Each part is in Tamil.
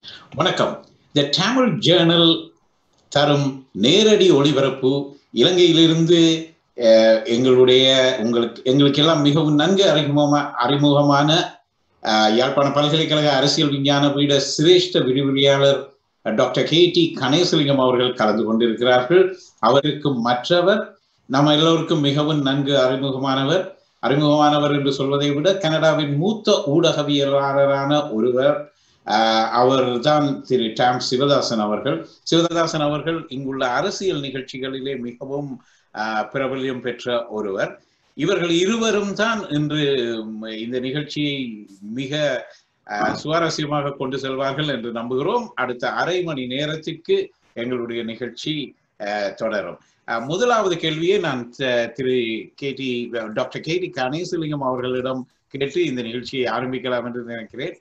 வணக்கம் த தமிழ் ஜேர்னல் தரும் நேரடி ஒளிபரப்பு இலங்கையிலிருந்து அஹ், எங்களுடைய உங்களுக்கு எங்களுக்கெல்லாம் மிகவும் நன்கு அறிமுகமா அறிமுகமான அஹ், யாழ்ப்பாண பல்கலைக்கழக அரசியல் விஞ்ஞான பீட சிரேஷ்ட விரிவுரையாளர் டாக்டர் கே டி கணேசலிங்கம் அவர்கள் கலந்து கொண்டிருக்கிறார்கள் அவருக்கு மற்றவர் நம்ம எல்லோருக்கும் மிகவும் நன்கு அறிமுகமானவர் அறிமுகமானவர் என்று சொல்வதை விட கனடாவின் மூத்த ஊடகவியலாளரான ஒருவர் ஆஹ் அவர்தான் திரு டாம் சிவதாசன் அவர்கள் சிவதாசன் அவர்கள் இங்குள்ள அரசியல் நிகழ்ச்சிகளிலே மிகவும் ஆஹ் பிரபல்யம் பெற்ற ஒருவர் இவர்கள் இருவரும் தான் இன்று ம், இந்த நிகழ்ச்சியை மிக ஆஹ், சுவாரஸ்யமாக கொண்டு செல்வார்கள் என்று நம்புகிறோம் அடுத்த அரை மணி நேரத்திற்கு எங்களுடைய நிகழ்ச்சி ஆஹ், தொடரும் ஆஹ், முதலாவது கேள்வியை நான் த- திரு K T doctor K T Ganesalingam அவர்களிடம் கேட்டு இந்த நிகழ்ச்சியை ஆரம்பிக்கலாம் என்று நினைக்கிறேன்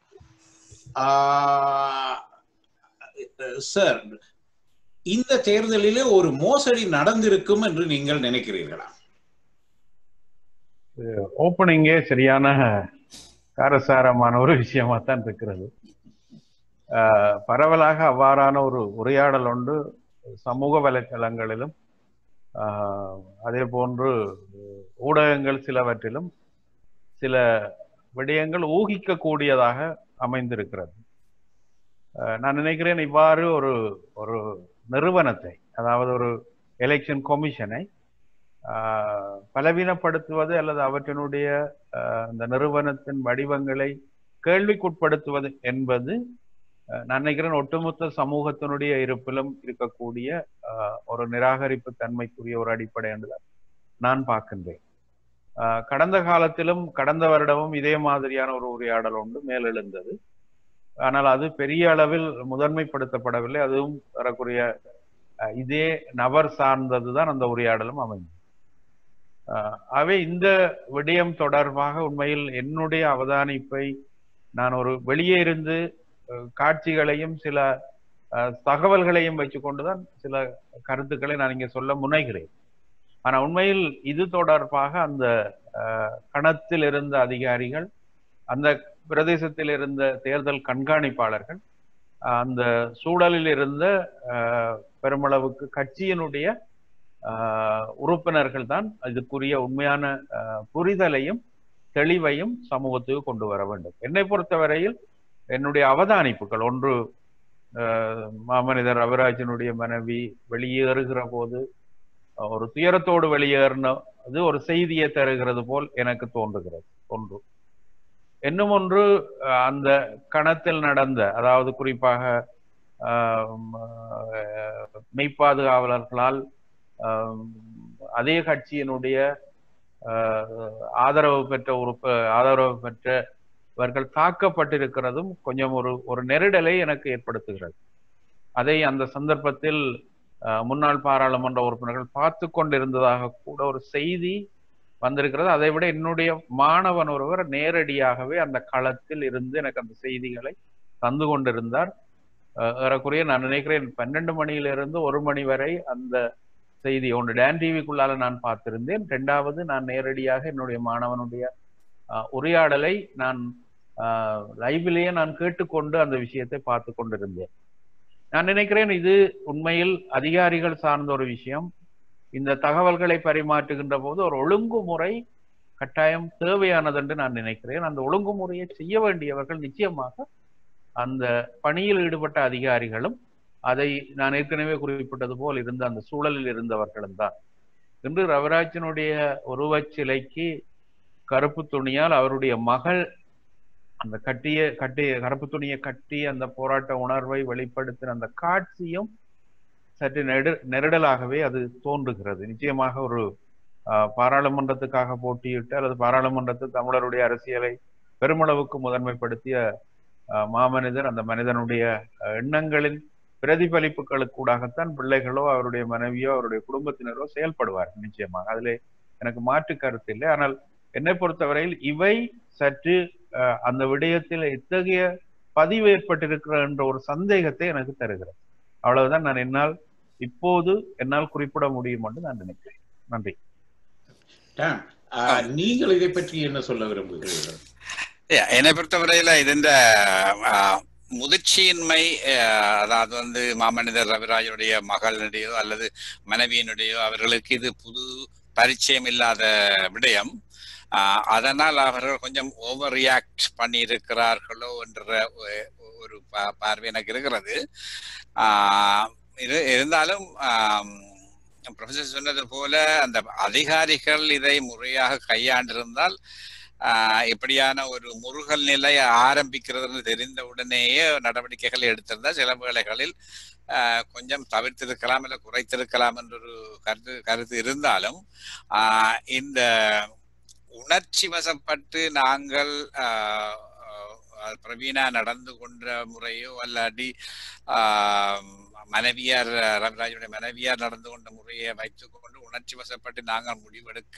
சார் இந்த தேர்தலிலே ஒரு மோசடி நடந்திருக்கும் என்று நீங்கள் நினைக்கிறீர்களா ஓப்பனிங்கே சரியான காரசாரமான ஒரு விஷயமா தான் இருக்கிறது ஆஹ் பரவலாக அவ்வாறான ஒரு உரையாடல் ஒன்று சமூக வலைத்தளங்களிலும் ஆஹ் அதே போன்று ஊடகங்கள் சிலவற்றிலும் சில விடயங்கள் ஊகிக்கக்கூடியதாக அமைந்திருக்கிறது ஆஹ் நான் நினைக்கிறேன் இவ்வாறு ஒரு ஒரு நிறுவனத்தை அதாவது ஒரு எலெக்ஷன் கமிஷனை ஆஹ் பலவீனப்படுத்துவது அல்லது அவற்றினுடைய ஆஹ் இந்த நிறுவனத்தின் வடிவங்களை கேள்விக்குட்படுத்துவது என்பது ஆஹ் நான் நினைக்கிறேன் ஒட்டுமொத்த சமூகத்தினுடைய இருப்பிலும் இருக்கக்கூடிய ஆஹ் ஒரு நிராகரிப்பு தன்மைக்குரிய ஒரு அடிப்படை என்றுதான் நான் பார்க்கின்றேன் ஆஹ் கடந்த காலத்திலும் கடந்த வருடமும் இதே மாதிரியான ஒரு உரையாடல் ஒன்று மேலெழுந்தது ஆனால் அது பெரிய அளவில் முதன்மைப்படுத்தப்படவில்லை அதுவும் வரக்கூடிய அஹ், இதே நபர் சார்ந்ததுதான் அந்த உரையாடலும் அமைந்தது ஆஹ் ஆகவே இந்த விடயம் தொடர்பாக உண்மையில் என்னுடைய அவதானிப்பை நான் ஒரு வெளியே இருந்து அஹ், காட்சிகளையும் சில அஹ், தகவல்களையும் வச்சுக்கொண்டுதான் சில கருத்துக்களை நான் இங்கே சொல்ல முனைகிறேன் ஆனா உண்மையில் இது தொடர்பாக அந்த அஹ், கணத்தில் இருந்த அதிகாரிகள் அந்த பிரதேசத்தில் இருந்த தேர்தல் கண்காணிப்பாளர்கள் அஹ், அந்த சூழலில் இருந்த அஹ், பெருமளவுக்கு கட்சியினுடைய ஆஹ் உறுப்பினர்கள் தான் இதுக்குரிய உண்மையான ஆஹ் புரிதலையும் தெளிவையும் சமூகத்துக்கு கொண்டு வர வேண்டும் என்னை பொறுத்தவரையில் என்னுடைய அவதானிப்புகள் ஒன்று ஆஹ் மாமனிதர் ரவிராஜனுடைய மனைவி வெளியேறுகிற போது ஒரு துயரத்தோடு வெளியேறின அது ஒரு செய்தியை தருகிறது போல் எனக்கு தோன்றுகிறது ஒன்று இன்னும் ஒன்று ஆஹ் அந்த கணத்தில் நடந்த அதாவது குறிப்பாக ஆஹ் ஆஹ் மெய்ப்பாதுகாவலர்களால் ஆஹ் அதே கட்சியினுடைய ஆஹ் ஆதரவு பெற்ற உறுப்பு ஆதரவு பெற்றவர்கள் தாக்கப்பட்டிருக்கிறதும் கொஞ்சம் ஒரு ஒரு நெருடலை எனக்கு ஏற்படுத்துகிறது அதை அந்த சந்தர்ப்பத்தில் ஆஹ் முன்னாள் பாராளுமன்ற உறுப்பினர்கள் பார்த்து கொண்டிருந்ததாக கூட ஒரு செய்தி வந்திருக்கிறது அதை விட என்னுடைய மாணவன் ஒருவர் நேரடியாகவே அந்த களத்தில் இருந்து எனக்கு அந்த செய்திகளை தந்து கொண்டிருந்தார் ஆஹ் ஏறக்குறைய நான் நினைக்கிறேன் பன்னெண்டு மணியிலிருந்து ஒரு மணி வரை அந்த செய்தி ஒன்று டேன் டிவிக்குள்ளால நான் பார்த்திருந்தேன் ரெண்டாவது நான் நேரடியாக என்னுடைய மாணவனுடைய ஆஹ், உரையாடலை நான் லைவிலேயே நான் கேட்டுக்கொண்டு அந்த விஷயத்தை பார்த்து கொண்டிருந்தேன் நான் நினைக்கிறேன் இது உண்மையில் அதிகாரிகள் சார்ந்த ஒரு விஷயம் இந்த தகவல்களை பரிமாற்றுகின்ற போது ஒரு ஒழுங்குமுறை கட்டாயம் தேவையானது என்று நான் நினைக்கிறேன் அந்த ஒழுங்குமுறையை செய்ய வேண்டியவர்கள் நிச்சயமாக அந்த பணியில் ஈடுபட்ட அதிகாரிகளும் அதை நான் ஏற்கனவே குறிப்பிட்டது போல் இருந்த அந்த சூழலில் இருந்தவர்களும் தான் இன்று ரவிராஜனுடைய உருவச் சிலைக்கு கருப்பு துணியால் அவருடைய மகள் அந்த கட்டிய கட்டி கருப்பு துணியை கட்டி அந்த போராட்ட உணர்வை வெளிப்படுத்தின அந்த காட்சியும் சற்று நெடு நெருடலாகவே அது தோன்றுகிறது நிச்சயமாக ஒரு ஆஹ், பாராளுமன்றத்துக்காக போட்டியிட்டு அல்லது பாராளுமன்றத்தில் தமிழருடைய அரசியலை பெருமளவுக்கு முதன்மைப்படுத்திய ஆஹ், மாமனிதர் அந்த மனிதனுடைய ஆஹ், எண்ணங்களின் பிரதிபலிப்புகளுக்கூடாகத்தான் பிள்ளைகளோ அவருடைய மனைவியோ அவருடைய குடும்பத்தினரோ செயல்படுவார்கள் நிச்சயமாக அதிலே எனக்கு மாற்று கருத்து இல்லை ஆனால் என்னை பொறுத்தவரையில் இவை சற்று அஹ், அந்த விடயத்தில் எத்தகைய பதிவு ஏற்பட்டிருக்கிற என்ற ஒரு சந்தேகத்தை எனக்கு தருகிறது அவ்வளவுதான் நான் என்னால் இப்போது என்னால் குறிப்பிட முடியும் என்று நான் நினைக்கிறேன் நன்றி டாம், ஆஹ், நீங்கள் இதை பற்றி என்ன சொல்ல விரும்புகிறீர்கள் Yeah, என்னை பொறுத்தவரையில ഇതിന്റെ ആ, முதிர்ச்சியின்மை அஹ், அதாவது வந்து மாமனிதர் ரவிராஜனுடைய மகளினுடையோ அல்லது மனைவியினுடையோ அவர்களுக்கு இது புது பரிச்சயம் இல்லாத விடயம் ஆஹ், அதனால் அவர்கள் கொஞ்சம் ஓவர் ரியாக்ட் பண்ணி இருக்கிறார்களோ என்ற ஒ- ஒரு பா- பார்வை எனக்கு இருக்கிறது ஆஹ், இது இருந்தாலும் ப்ரொஃபசர் சொன்னது போல அந்த அதிகாரிகள் இதை முறையாக கையாண்டிருந்தால் ஆஹ், இப்படியான ஒரு முருகல் நிலை ஆரம்பிக்கிறதுன்னு தெரிந்த உடனேயே நடவடிக்கைகள் எடுத்திருந்தால் சில வேளைகளில் ஆஹ், கொஞ்சம் தவிர்த்திருக்கலாம் இல்லை குறைத்திருக்கலாம் என்ற ஒரு கருத்து கருத்து இருந்தாலும் ஆஹ், இந்த உணர்ச்சி வசப்பட்டு நாங்கள் ஆஹ், ஆஹ், பிரவீனா நடந்து கொண்ட முறையோ அல்லாட்டி ஆஹ், மனைவியார் ரவிராஜனுடைய மனைவியார் நடந்து கொண்ட முறையை வைத்துக்கொண்டு உணர்ச்சி வசப்பட்டு நாங்கள் முடிவெடுக்க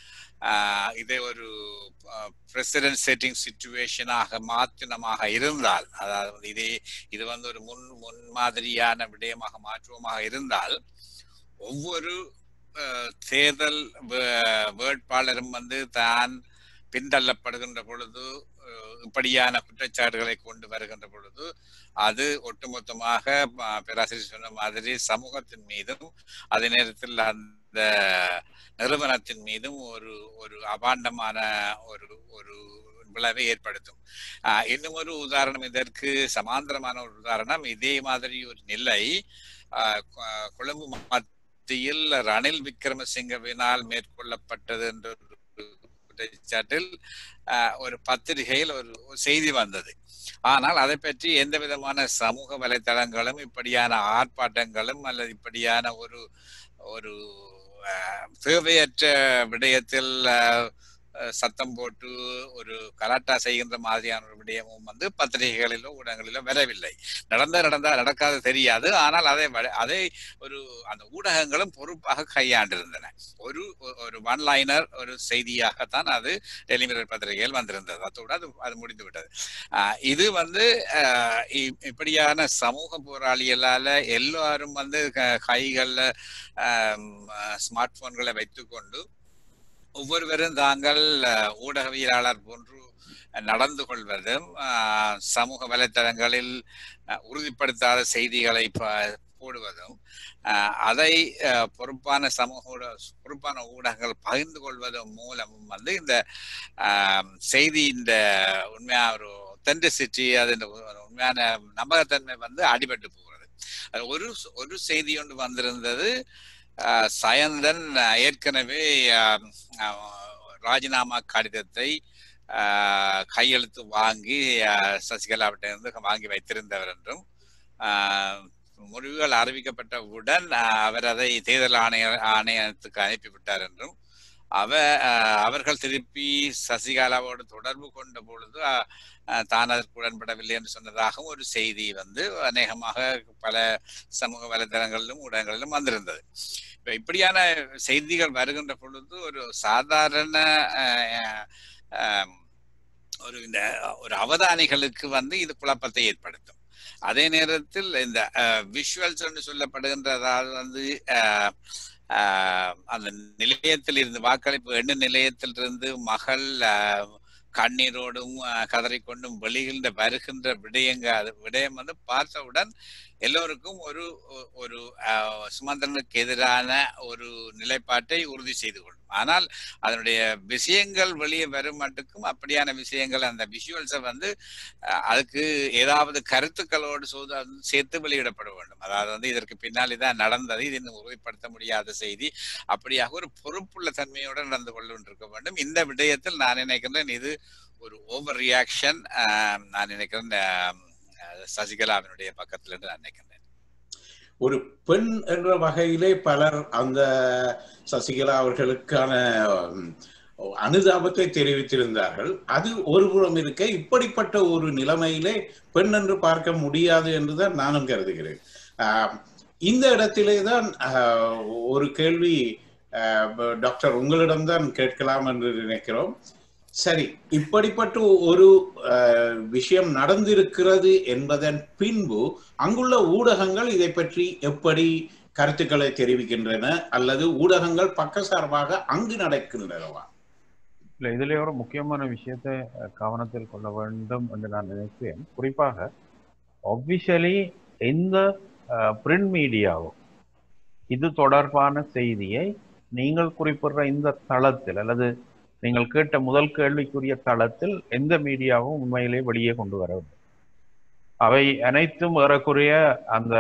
ஆஹ், இதை ஒரு பிரசிடென்ட் செட்டிங் சுச்சுவேஷனாக மாற்றினமாக இருந்தால் அதாவது வந்து இதே இது வந்து ஒரு முன் முன்மாதிரியான விடயமாக மாற்றுவமாக இருந்தால் ஒவ்வொரு அஹ், தேர்தல் வே- வேட்பாளரும் வந்து தான் பின்தள்ளப்படுகின்ற பொழுது அஹ், இப்படியான குற்றச்சாட்டுகளை கொண்டு வருகின்ற பொழுது அது ஒட்டுமொத்தமாக அஹ், பேராசிரியர் சொன்ன மாதிரி சமூகத்தின் மீதும் அதே நேரத்தில் அந்த நிறுவனத்தின் மீதும் ஒரு ஒரு அபாண்டமான ஒரு ஒரு விளைவை ஏற்படுத்தும் ஆஹ் இன்னும் ஒரு உதாரணம் இதற்கு சமாந்தரமான ஒரு உதாரணம் இதே மாதிரி ஒரு நிலை ஆஹ் கொ- கொழும்பு மத்தியில் ரணில் விக்ரமசிங்கவினால் மேற்கொள்ளப்பட்டது என்ற ஒரு குற்றச்சாட்டில் ஆஹ் ஒரு பத்திரிகையில் ஒரு ஒரு செய்தி வந்தது ஆனால் அதை பற்றி எந்த விதமான சமூக வலைத்தளங்களும் இப்படியான ஆர்ப்பாட்டங்களும் அல்லது இப்படியான ஒரு ஒரு ஆஹ், தேவையற்ற விடயத்தில் ஆஹ், அஹ், சத்தம் போட்டு ஒரு கலாட்டா செய்கின்ற மாதிரியான ஒரு விடயமும் வந்து பத்திரிகைகளிலோ ஊடகங்களிலோ வரவில்லை நடந்த நடந்தா நடக்காது தெரியாது ஆனால் அதை வ- அதை ஒரு அந்த ஊடகங்களும் பொறுப்பாக கையாண்டிருந்தன ஒரு ஒரு ஒன் லைனர் ஒரு செய்தியாகத்தான் அது டெய்லி மிரர் பத்திரிகையில் வந்திருந்தது அதோடு அது அது முடிந்து விட்டது ஆஹ் இது வந்து ஆஹ் இ- இப்படியான சமூக போராளிகளால எல்லாரும் வந்து க- கைகள்ல ஸ்மார்ட் போன்களை வைத்துக்கொண்டு ஒவ்வொருவரும் தாங்கள் அஹ், ஊடகவியலாளர் போன்று நடந்து கொள்வதும் ஆஹ், சமூக வலைத்தளங்களில் அஹ், உறுதிப்படுத்தாத செய்திகளை ப- போடுவதும் ஆஹ், அதை அஹ், பொறுப்பான சமூக ஊட- பொறுப்பான ஊடகங்கள் பகிர்ந்து கொள்வதன் மூலமும் வந்து இந்த ஆஹ், செய்தி இந்த உண்மையா ஒரு ஒத்தென்டிசிட்டி அது இந்த ஒரு உண்மையான நம்பகத்தன்மை வந்து அடிபட்டு போகிறது அது ஒரு ஒரு செய்தி ஒன்று வந்திருந்தது ஆஹ், சயந்தன் ஆஹ், ஏற்கனவே ஆஹ், ஆஹ், ராஜினாமா கடிதத்தை ஆஹ், கையெழுத்து வாங்கி ஆஹ், சசிகலாவிட்ட இருந்து வாங்கி வைத்திருந்தவர் என்றும் ஆஹ், முடிவுகள் அறிவிக்கப்பட்டவுடன் ஆஹ், அவர் அதை தேர்தல் ஆணைய ஆணையத்துக்கு அனுப்பிவிட்டார் என்றும் அவ ஆஹ், அவர்கள் திருப்பி சசிகலாவோடு தொடர்பு கொண்ட பொழுது ஆஹ், ஆஹ், தான் அதற்கு உடன்படவில்லை என்று சொன்னதாகவும் ஒரு செய்தி வந்து அநேகமாக பல சமூக வலைதளங்களிலும் ஊடகங்களிலும் வந்திருந்தது இப்ப இப்படியான செய்திகள் வருகின்ற பொழுது ஒரு சாதாரண ஆஹ், ஆஹ், ஒரு இந்த ஒரு அவதானிகளுக்கு வந்து இது குழப்பத்தை ஏற்படுத்தும் அதே நேரத்தில் இந்த விஷுவல்ஸ் என்று சொல்லப்படுகின்ற அதாவது வந்து ஆஹ், ஆஹ், அந்த நிலையத்தில் இருந்து வாக்களிப்பு எண்ணு நிலையத்தில் இருந்து மகள் ஆஹ், கண்ணீரோடும் ஆஹ், கதறிக்கொண்டும் வெளியில வருகின்ற விடயங்க அது விடயம் வந்து பார்த்தவுடன் எல்லோருக்கும் ஒரு ஒ- ஒரு ஆஹ், சுமந்திரனுக்கு எதிரான ஒரு நிலைப்பாட்டை உறுதி செய்து கொள்ளும் ஆனால் அதனுடைய விஷயங்கள் வெளியே வரும் மட்டுக்கும் அப்படியான விஷயங்கள் அந்த விஷுவல்ஸை வந்து அஹ், அதுக்கு ஏதாவது கருத்துக்களோடு சோத சேர்த்து வெளியிடப்பட வேண்டும் அதாவது வந்து இதற்கு பின்னால் இதான் நடந்தது இது இன்னும் உறுதிப்படுத்த முடியாத செய்தி அப்படியாக ஒரு பொறுப்புள்ள தன்மையோடு நடந்து கொண்டிருக்க வேண்டும் இந்த விடயத்தில் நான் நினைக்கின்றேன் இது ஒரு ஓவர் ரியாக்ஷன் நான் நினைக்கிறேன் ஆஹ், சசிகலாவினுடைய பக்கத்துல இருந்து நான் நினைக்கிறேன் ஒரு பெண் என்ற வகையிலே பலர் அந்த சசிகலா அவர்களுக்கான உம், அனுதாபத்தை தெரிவித்திருந்தார்கள் அது ஒரு புறம் இருக்க இப்படிப்பட்ட ஒரு நிலைமையிலே பெண் என்று பார்க்க முடியாது என்றுதான் நானும் கருதுகிறேன் ஆஹ், இந்த இடத்திலே தான் ஆஹ், ஒரு கேள்வி ஆஹ், டாக்டர் உங்களிடம்தான் கேட்கலாம் என்று நினைக்கிறோம் சரி இப்படிப்பட்ட ஒரு அஹ், விஷயம் நடந்திருக்கிறது என்பதன் பின்பு அங்குள்ள ஊடகங்கள் இதை பற்றி எப்படி கருத்துக்களை தெரிவிக்கின்றன அல்லது ஊடகங்கள் பக்கசார்பாக அங்கு நடக்கின்றனவா இல்லை இதிலே ஒரு முக்கியமான விஷயத்தை அஹ், கவனத்தில் கொள்ள வேண்டும் என்று நான் நினைக்கிறேன் குறிப்பாக ஒபிஷியலி இந்த பிரிண்ட் மீடியாவும் இது தொடர்பான செய்தியை நீங்கள் குறிப்பிடுற இந்த தளத்தில் அல்லது நீங்கள் கேட்ட முதல் கேள்விக்குரிய தளத்தில் எந்த மீடியாவும் உண்மையிலே வெளியே கொண்டு வரவில்லை அவை அனைத்தும் ஏறக்குறைய அந்த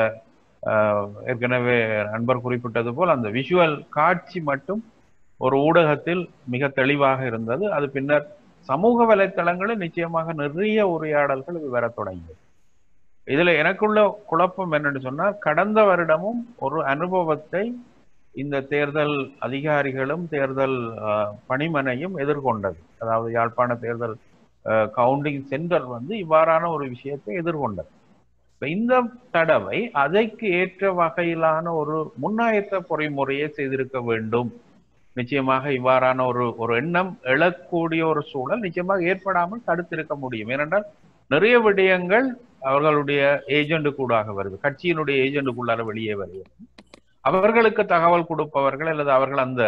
ஏற்கனவே நண்பர் குறிப்பிட்டது போல் அந்த விஷுவல் காட்சி மட்டும் ஒரு ஊடகத்தில் மிக தெளிவாக இருந்தது அது பின்னர் சமூக வலைத்தளங்களில் நிச்சயமாக நிறைய உரையாடல்கள் இது வர தொடங்கியது இதுல எனக்குள்ள குழப்பம் என்னன்னு சொன்னால் கடந்த வருடமும் ஒரு அனுபவத்தை இந்த தேர்தல் அதிகாரிகளும் தேர்தல் பணிமனையும் எதிர்கொண்டது அதாவது யாழ்ப்பாண தேர்தல் கவுண்டிங் சென்டர் வந்து இவ்வாறான ஒரு விஷயத்தை எதிர்கொண்டது இந்த தடவை அதற்கு ஏற்ற வகையிலான ஒரு முன்னாயத்த பொறிமுறையை செய்திருக்க வேண்டும் நிச்சயமாக இவ்வாறான ஒரு ஒரு எண்ணம் எழக்கூடிய ஒரு சூழல் நிச்சயமாக ஏற்படாமல் தடுத்திருக்க முடியும் ஏனென்றால் நிறைய விடயங்கள் அவர்களுடைய ஏஜென்ட் கூடாக வருது கட்சியினுடைய ஏஜென்ட்டுக்குள்ளார வெளியே வருகிறது அவர்களுக்கு தகவல் கொடுப்பவர்கள் அல்லது அவர்கள் அந்த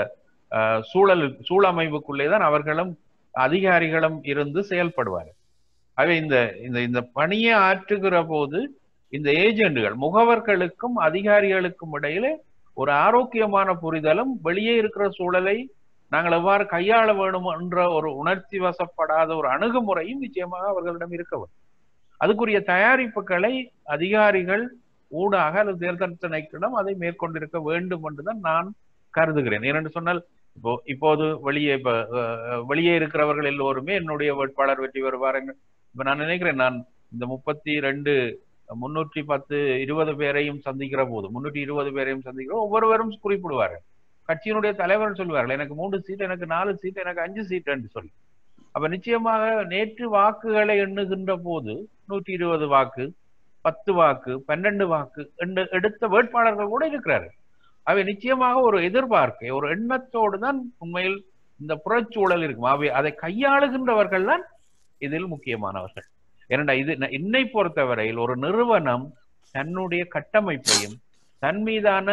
சூழல் சூழமைவுக்குள்ளே தான் அவர்களும் அதிகாரிகளும் இருந்து செயல்படுவார்கள் ஆகவே இந்த இந்த இந்த பணியை ஆற்றுகிற போது இந்த ஏஜென்ட்டுகள் முகவர்களுக்கும் அதிகாரிகளுக்கும் இடையிலே ஒரு ஆரோக்கியமான புரிதலும் வெளியே இருக்கிற சூழலை நாங்கள் எவ்வாறு கையாள வேணும் என்ற ஒரு உணர்ச்சி வசப்படாத ஒரு அணுகுமுறையும் நிச்சயமாக அவர்களிடம் இருக்க வேண்டும் அதுக்குரிய தயாரிப்புகளை அதிகாரிகள் ஊடாக அல்லது தேர்தல் திணைக்களிடம் அதை மேற்கொண்டிருக்க வேண்டும் என்றுதான் நான் கருதுகிறேன் ஏனென்று சொன்னால் இப்போ இப்போது வெளியே இப்ப வெளியே இருக்கிறவர்கள் எல்லோருமே என்னுடைய வேட்பாளர் வெற்றி வருவார் இப்ப நான் நினைக்கிறேன் நான் இந்த முப்பத்தி ரெண்டு முன்னூற்றி பத்து இருபது பேரையும் சந்திக்கிற போது முன்னூற்றி இருபது பேரையும் சந்திக்கிற ஒவ்வொருவரும் குறிப்பிடுவார்கள் கட்சியினுடைய தலைவர் சொல்வார்கள் எனக்கு மூன்று சீட் எனக்கு நாலு சீட் எனக்கு அஞ்சு சீட் என்று சொல்லி அப்ப நிச்சயமாக நேற்று வாக்குகளை எண்ணுகின்ற போது நூற்றி இருபது வாக்கு பத்து வாக்கு பன்னெண்டு வாக்கு எடுத்த வேட்பாளர்கள் கூட இருக்கிறார்கள் அவை நிச்சயமாக ஒரு எதிர்பார்க்கை ஒரு எண்ணத்தோடு தான் உண்மையில் இந்த புறச்சூழல் இருக்கும் அவை அதை கையாளுகின்றவர்கள் தான் இதில் முக்கியமானவர்கள் ஏனண்டா இது என்னை பொறுத்தவரையில் ஒரு நிறுவனம் தன்னுடைய கட்டமைப்பையும் தன் மீதான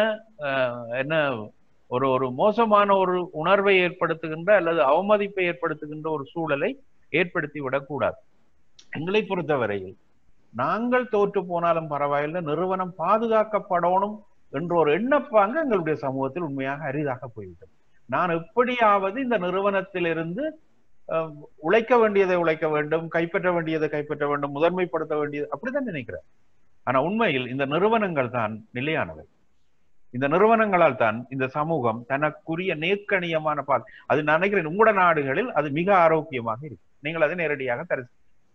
என்ன ஒரு ஒரு மோசமான ஒரு உணர்வை ஏற்படுத்துகின்ற அல்லது அவமதிப்பை ஏற்படுத்துகின்ற ஒரு சூழலை ஏற்படுத்தி விடக்கூடாது எங்களை பொறுத்தவரையில் நாங்கள் தோற்று போனாலும் பரவாயில்லை நிறுவனம் பாதுகாக்கப்படணும் என்ற ஒரு எண்ணப்பாங்க எங்களுடைய சமூகத்தில் உண்மையாக அரிதாக போய்விட்டது நான் எப்படியாவது இந்த நிறுவனத்திலிருந்து உழைக்க வேண்டியதை உழைக்க வேண்டும் கைப்பற்ற வேண்டியதை கைப்பற்ற வேண்டும் முதன்மைப்படுத்த வேண்டியது அப்படிதான் நினைக்கிறேன் ஆனா உண்மையில் இந்த நிறுவனங்கள் தான் நிலையானவை இந்த நிறுவனங்களால் தான் இந்த சமூகம் தனக்குரிய நேர்கணியமான பால் அது நான் நினைக்கிறேன் உங்களோட நாடுகளில் அது மிக ஆரோக்கியமாக இருக்கு நீங்கள் அதை நேரடியாக தரிசி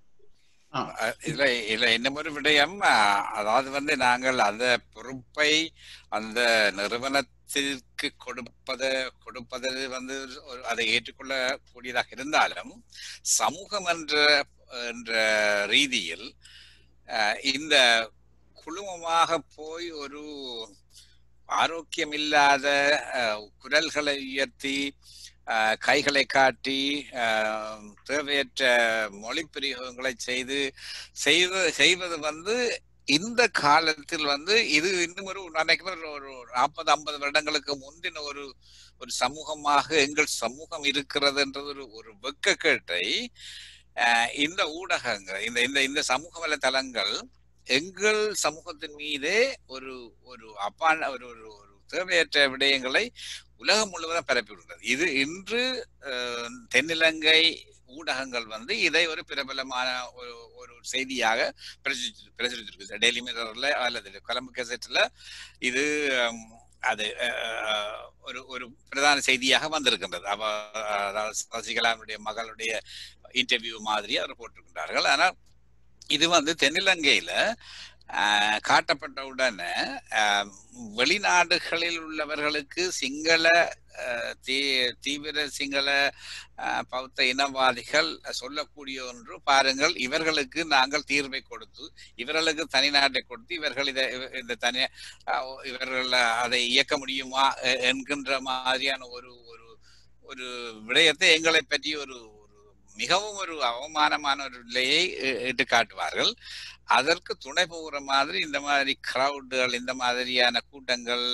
இதுல இதுல இன்னும் ஒரு விடயம் அதாவது வந்து நாங்கள் அந்த பொறுப்பை அந்த நிறுவனத்திற்கு கொடுப்பது கொடுப்பதில் வந்து ஒரு அதை ஏற்றுக்கொள்ள கூடியதாக இருந்தாலும் சமூகம் என்ற என்ற ரீதியில் இந்த குழுமமாக போய் ஒரு ஆரோக்கியம் இல்லாத குரல்களை உயர்த்தி கைகளை காட்டி தேவையற்ற மொழி பிரயோகங்களை செய்து செய்து செய்வது வந்து இந்த காலத்தில் வந்து இது இன்னும் ஒரு நினைக்கிறேன் ஒரு நாற்பது ஐம்பது வருடங்களுக்கு முந்தின ஒரு ஒரு சமூகமாக எங்கள் சமூகம் இருக்கிறதுன்றது ஒரு ஒரு வெக்கக்கேட்டை இந்த ஊடகங்கள் இந்த இந்த இந்த சமூக வலைத்தளங்கள் எங்கள் சமூகத்தின் மீதே ஒரு ஒரு அப்பான ஒரு ஒரு ஒரு தேவையற்ற விடயங்களை உலகம் முழுவதும் பரப்பிவிடுகிறது இது இன்று தென்னிலங்கை ஊடகங்கள் வந்து இதை ஒரு பிரபலமான ஒரு ஒரு செய்தியாக பிரசுரிச்சு பிரசுரிச்சிருக்கு டெய்லி மிரர்ல அல்லது கொலம்பு கெசட்ல இது அது ஒரு ஒரு பிரதான செய்தியாக வந்திருக்கின்றது அவ அதாவது சசிகலாவுடைய மகளுடைய இன்டர்வியூ மாதிரி அவர் போட்டிருக்கின்றார்கள் ஆனால் இது வந்து தென்னிலங்கையில காட்டப்பட்ட உடனே வெளிநாடுகளில் உள்ளவர்களுக்கு சிங்கள தீ தீவிர சிங்கள பௌத்த இனவாதிகள் சொல்லக்கூடிய ஒன்று பாருங்கள் இவர்களுக்கு நாங்கள் தீர்வை கொடுத்து இவர்களுக்கு தனி நாட்டை கொடுத்து இவர்கள் இதை இந்த தனி இவர்கள் அதை இயக்க முடியுமா என்கின்ற மாதிரியான ஒரு ஒரு ஒரு விடயத்தை எங்களை பற்றி ஒரு மிகவும் ஒரு அவமானமான ஒரு நிலையை இட்டு காட்டுவார்கள் அதற்கு துணை போகிற மாதிரி இந்த மாதிரி கிரவுடுகள் இந்த மாதிரியான கூட்டங்கள்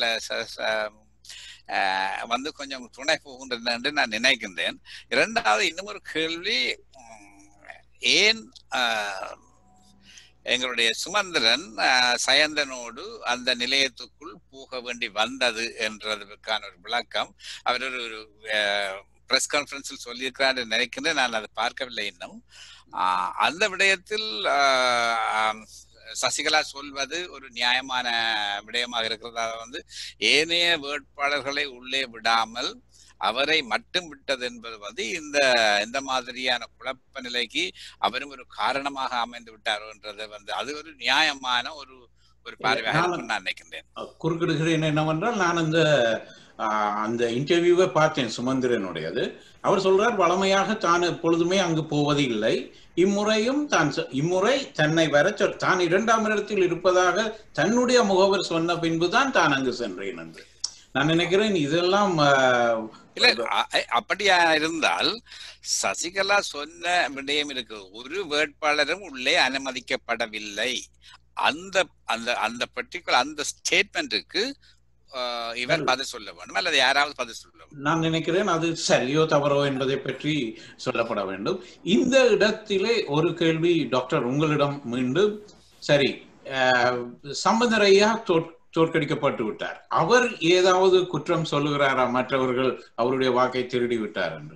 வந்து கொஞ்சம் துணை போகின்றன என்று நான் நினைக்கின்றேன் இரண்டாவது இன்னும் ஒரு கேள்வி ஏன் எங்களுடைய சுமந்திரன் அஹ், சயந்தனோடு அந்த நிலையத்துக்குள் போக வேண்டி வந்தது என்றதுக்கான ஒரு விளக்கம் அவர் ஒரு பிரஸ் கான்ஃபரன்ஸில் சொல்லியிருக்கிறார் என்று நினைக்கின்றேன் நான் அதை பார்க்கவில்லை இன்னும் ஆஹ், அந்த விடயத்தில் ஆஹ், ஆம், சசிகலா சொல்வது ஒரு நியாயமான விடயமாக இருக்கிறது அதை வந்து ஏனைய வேட்பாளர்களை உள்ளே விடாமல் அவரை மட்டும் விட்டது என்பது வந்து இந்த இந்த மாதிரியான குழப்ப நிலைக்கு அவரும் ஒரு காரணமாக அமைந்து விட்டாரோ என்றது வந்து அது ஒரு நியாயமான ஒரு ஒரு பார்வையாக நான் இருக்கும்னு நான் நினைக்கின்றேன் குறுக்கிடுகிறேன் என்னவென்றால் நான் அந்த ஆஹ், அந்த இன்டர்வியூவை பார்த்தேன் சுமந்திரனுடையது அவர் சொல்றார் வளமையாக தான் எப்பொழுதுமே அங்கு போவது இல்லை இம்முறையும் தான் சொ- இம்முறை தன்னை வர சொல் தான் இரண்டாம் இடத்தில் இருப்பதாக தன்னுடைய முகவர் சொன்ன பின்புதான் தான் அங்கு சென்றேன் என்று நான் நினைக்கிறேன் இதெல்லாம் ஆஹ், இல்ல அ- அ- அப்படியா இருந்தால் சசிகலா சொன்ன விடயம் இருக்கு ஒரு வேட்பாளரும் உள்ளே அனுமதிக்கப்படவில்லை அந்த அந்த அந்த பர்டிகுலர் அந்த ஸ்டேட்மெண்ட்டுக்கு இவர் பதில் சொல்ல வேண்டும் அல்லது யாராவது பதில் சொல்ல வேண்டும் நான் நினைக்கிறேன் அது சரியோ தவறோ என்பதை பற்றி சொல்லப்பட வேண்டும் இந்த இடத்திலே ஒரு கேள்வி டாக்டர் உங்களிடம் மீண்டும் சரி அஹ், சம்பந்தர் ஐயா தோற்- தோற்கடிக்கப்பட்டு விட்டார் அவர் ஏதாவது குற்றம் சொல்லுகிறாரா மற்றவர்கள் அவருடைய வாக்கை திருடி விட்டார் என்று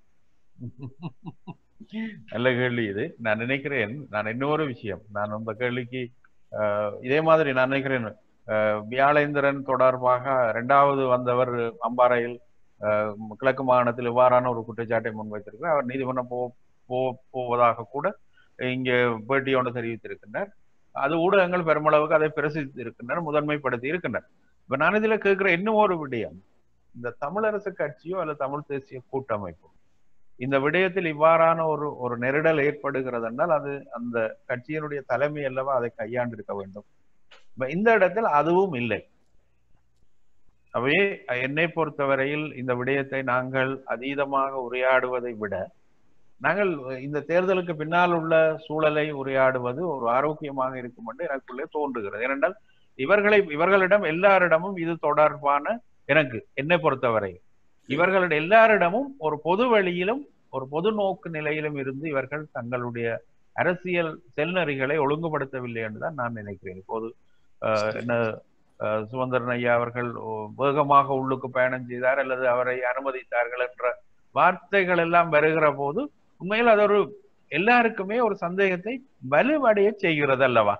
நல்ல கேள்வி இது நான் நினைக்கிறேன் நான் இன்னொரு விஷயம் நான் அந்த கேள்விக்கு ஆஹ், இதே மாதிரி நான் நினைக்கிறேன் ஆஹ், வியாழேந்திரன் தொடர்பாக இரண்டாவது வந்தவர் அம்பாறையில் ஆஹ், கிழக்கு மாகாணத்தில் இவ்வாறான ஒரு குற்றச்சாட்டை முன்வைத்திருக்கிறார் அவர் நீதிமன்றம் போ போ- போவதாக கூட இங்கே பேட்டி ஒன்று தெரிவித்திருக்கின்றார் அது ஊடகங்கள் பெருமளவுக்கு அதை பிரசித்திருக்கின்றனர் முதன்மைப்படுத்தி இருக்கின்றனர் இப்ப நான் இதுல கேட்கிற இன்னும் ஒரு விடயம் இந்த தமிழரசு கட்சியோ அல்லது தமிழ் தேசிய கூட்டமைப்போ இந்த விடயத்தில் இவ்வாறான ஒரு ஒரு நெருடல் ஏற்படுகிறது என்றால் அது அந்த கட்சியினுடைய தலைமை அல்லவா அதை கையாண்டிருக்க வேண்டும் இப்ப இந்த இடத்தில் அதுவும் இல்லை அவே என்னை பொறுத்தவரையில் இந்த விடயத்தை நாங்கள் அதீதமாக உரையாடுவதை விட நாங்கள் இந்த தேர்தலுக்கு பின்னால் உள்ள சூழலை உரையாடுவது ஒரு ஆரோக்கியமாக இருக்கும் என்று எனக்குள்ளே தோன்றுகிறது ஏனென்றால் இவர்களை இவர்களிடம் எல்லாரிடமும் இது தொடர்பான எனக்கு என்னை பொறுத்தவரை இவர்களிடம் எல்லாரிடமும் ஒரு பொது வழியிலும் ஒரு பொது நோக்கு நிலையிலும் இருந்து இவர்கள் தங்களுடைய அரசியல் செல்நெறிகளை ஒழுங்குபடுத்தவில்லை என்றுதான் நான் நினைக்கிறேன் இப்போது ஆஹ், என்ன ஆஹ், சுதந்திரன் ஐயா அவர்கள் ஓ, வேகமாக உள்ளுக்கு பயணம் செய்தார் அல்லது அவரை அனுமதித்தார்கள் என்ற வார்த்தைகள் எல்லாம் வருகிற போது உண்மையில் அது ஒரு எல்லாருக்குமே ஒரு சந்தேகத்தை வலுவடைய செய்கிறது அல்லவா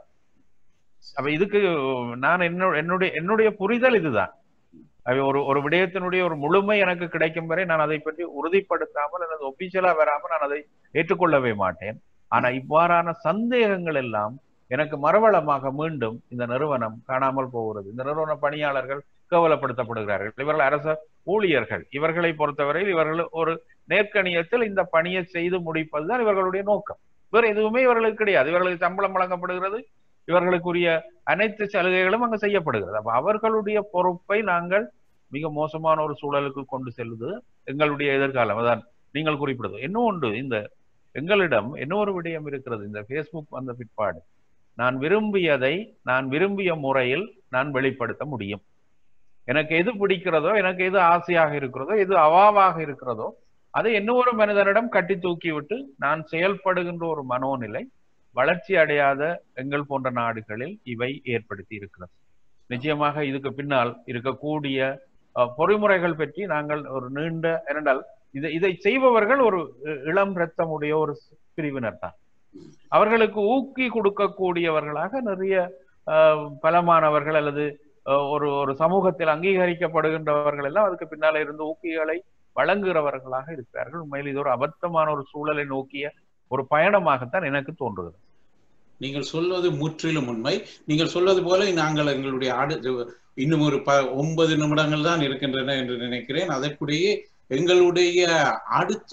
அப்ப இதுக்கு நான் என்னோட என்னுடைய என்னுடைய புரிதல் இதுதான் அது ஒரு ஒரு விடயத்தினுடைய ஒரு முழுமை எனக்கு கிடைக்கும் வரை நான் அதை பற்றி உறுதிப்படுத்தாமல் அல்லது ஒபிஷியலா வராமல் நான் அதை ஏற்றுக்கொள்ளவே மாட்டேன் ஆனா இவ்வாறான சந்தேகங்கள் எல்லாம் எனக்கு மறுவளமாக மீண்டும் இந்த நிறுவனம் காணாமல் போகிறது இந்த நிறுவன பணியாளர்கள் கேவலப்படுத்தப்படுகிறார்கள் இவர்கள் அரச ஊழியர்கள் இவர்களை பொறுத்தவரையில் இவர்கள் ஒரு நேர்கணியத்தில் இந்த பணியை செய்து முடிப்பதுதான் இவர்களுடைய நோக்கம் வேற எதுவுமே இவர்களுக்கு கிடையாது இவர்களுக்கு சம்பளம் வழங்கப்படுகிறது இவர்களுக்குரிய அனைத்து சலுகைகளும் அங்கு செய்யப்படுகிறது அப்ப அவர்களுடைய பொறுப்பை நாங்கள் மிக மோசமான ஒரு சூழலுக்கு கொண்டு செல்வது எங்களுடைய எதிர்காலம் அதான் நீங்கள் குறிப்பிடுவது இன்னும் ஒன்று இந்த எங்களிடம் இன்னொரு விடயம் இருக்கிறது இந்த ஃபேஸ்புக் வந்த பிற்பாடு நான் விரும்பியதை நான் விரும்பிய முறையில் நான் வெளிப்படுத்த முடியும் எனக்கு எது பிடிக்கிறதோ எனக்கு எது ஆசையாக இருக்கிறதோ எது அவாவாக இருக்கிறதோ அதை இன்னொரு மனிதனிடம் கட்டி தூக்கி விட்டு நான் செயல்படுகின்ற ஒரு மனோநிலை வளர்ச்சி அடையாத எங்கள் போன்ற நாடுகளில் இவை ஏற்படுத்தி இருக்கிறது நிச்சயமாக இதுக்கு பின்னால் இருக்கக்கூடிய அஹ், பொறிமுறைகள் பற்றி நாங்கள் ஒரு நீண்ட ஏனென்றால் இதை இதை செய்பவர்கள் ஒரு இ- இளம் ரத்தமுடைய ஒரு பிரிவினர் தான் அவர்களுக்கு ஊக்கி கொடுக்கக்கூடியவர்களாக நிறைய அஹ், பலமானவர்கள் அல்லது அஹ், ஒரு ஒரு சமூகத்தில் அங்கீகரிக்கப்படுகின்றவர்கள் எல்லாம் அதுக்கு பின்னால இருந்து ஊக்கிகளை வழங்குகிறவர்களாக இருக்கிறார்கள் உண்மையில் இது ஒரு அபத்தமான ஒரு சூழலை நோக்கிய ஒரு பயணமாகத்தான் எனக்கு தோன்றுகிறது நீங்கள் சொல்வது முற்றிலும் உண்மை நீங்கள் சொல்வது போல நாங்கள் எங்களுடைய அடுத்த இன்னும் ஒரு ப ஒன்பது நிமிடங்கள் தான் இருக்கின்றன என்று நினைக்கிறேன் அதற்குடைய எங்களுடைய அடுத்த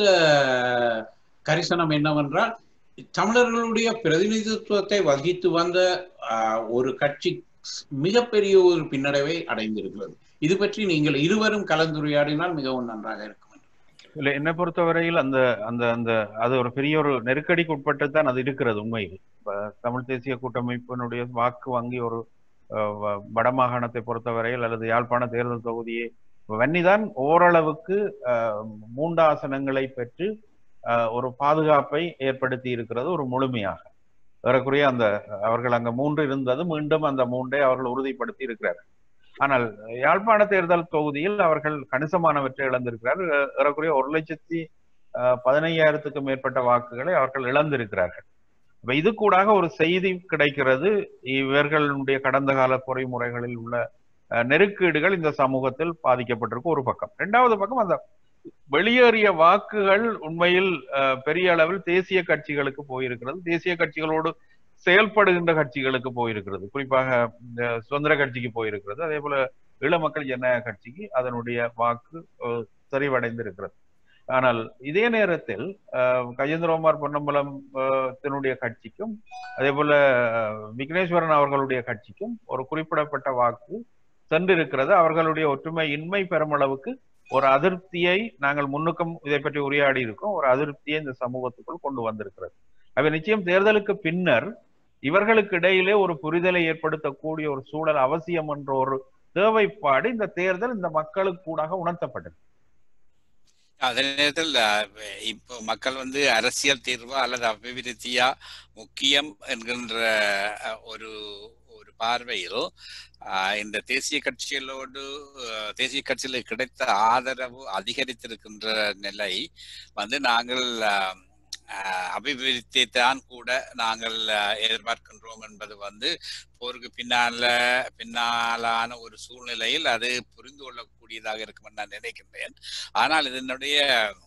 கரிசனம் என்னவென்றால் தமிழர்களுடைய பிரதிநிதித்துவத்தை வகித்து வந்த ஆஹ், ஒரு கட்சி மிகப்பெரிய ஒரு பின்னடைவை அடைந்திருக்கிறது இது பற்றி நீங்கள் இருவரும் கலந்துரையாடினால் மிகவும் நன்றாக இருக்கும் இல்ல என்னை பொறுத்தவரையில் அந்த அந்த அந்த அது ஒரு பெரிய ஒரு நெருக்கடிக்கு உட்பட்டு தான் அது இருக்கிறது உண்மையில் இப்ப தமிழ் தேசிய கூட்டமைப்பினுடைய வாக்கு வங்கி ஒரு அஹ், வ- வடமாகாணத்தை பொறுத்தவரையில் அல்லது யாழ்ப்பாண தேர்தல் தொகுதியை வன்னிதான் ஓரளவுக்கு அஹ், மூன்று ஆசனங்களை பெற்று அஹ், ஒரு பாதுகாப்பை ஏற்படுத்தி இருக்கிறது ஒரு முழுமையாக ஏறக்குறைய அந்த அவர்கள் அங்க மூன்று இருந்தது மீண்டும் அந்த மூன்றை அவர்கள் உறுதிப்படுத்தி இருக்கிறார்கள் ஆனால் யாழ்ப்பாண தேர்தல் தொகுதியில் அவர்கள் கணிசமானவற்றை இழந்திருக்கிறார்கள் ஏ- ஏறக்குறைய ஒரு லட்சத்தி அஹ், பதினையாயிரத்துக்கும் மேற்பட்ட வாக்குகளை அவர்கள் இழந்திருக்கிறார்கள் இப்ப இது கூடாக ஒரு செய்தி கிடைக்கிறது இவர்களுடைய கடந்த கால பொறிமுறைகளில் உள்ள அஹ், நெருக்கீடுகள் இந்த சமூகத்தில் பாதிக்கப்பட்டிருக்கு ஒரு பக்கம் இரண்டாவது பக்கம் அந்த வெளியேறிய வாக்குகள் உண்மையில் அஹ், பெரிய அளவில் தேசிய கட்சிகளுக்கு போயிருக்கிறது தேசிய கட்சிகளோடு செயல்படுகின்ற கட்சிகளுக்கு போயிருக்கிறது குறிப்பாக இந்த சுதந்திர கட்சிக்கு போயிருக்கிறது அதே போல ஈழ மக்கள் ஜனநாயக கட்சிக்கு அதனுடைய வாக்கு அஹ், சரிவடைந்திருக்கிறது ஆனால் இதே நேரத்தில் அஹ், கஜேந்திரகுமார் பொன்னம்பலம் அஹ், தன்னுடைய கட்சிக்கும் அதே போல அஹ், விக்னேஸ்வரன் அவர்களுடைய கட்சிக்கும் ஒரு குறிப்பிடப்பட்ட வாக்கு சென்றிருக்கிறது அவர்களுடைய ஒற்றுமை இன்மை பெருமளவுக்கு ஒரு அதிருப்தியை நாங்கள் முன்னுக்கும் இதை பற்றி உரையாடி இருக்கோம் ஒரு அதிருப்தியை இந்த சமூகத்துக்குள் கொண்டு வந்திருக்கிறது அவை நிச்சயம் தேர்தலுக்கு பின்னர் இவர்களுக்கு இடையிலே ஒரு புரிதலை ஏற்படுத்தக்கூடிய ஒரு சூழல் அவசியம் என்ற ஒரு தேவைப்பாடு இந்த தேர்தல் இந்த மக்களுக்கு கூடாக உணர்த்தப்பட்டது அதே நேரத்தில் அஹ், இப்போ மக்கள் வந்து அரசியல் தீர்வா அல்லது அபிவிருத்தியா முக்கியம் என்கின்ற அஹ், ஒரு ஒரு பார்வையில் அஹ், இந்த தேசிய கட்சிகளோடு அஹ், தேசிய கட்சிகளுக்கு கிடைத்த ஆதரவு அதிகரித்திருக்கின்ற நிலை வந்து நாங்கள் அஹ், அஹ், அபிவிருத்தியை தான் கூட நாங்கள் அஹ், எதிர்பார்க்கின்றோம் என்பது வந்து போருக்கு பின்னால பின்னாலான ஒரு சூழ்நிலையில் அது புரிந்து கொள்ளக்கூடியதாக இருக்கும் நான் நினைக்கின்றேன் ஆனால் இதனுடைய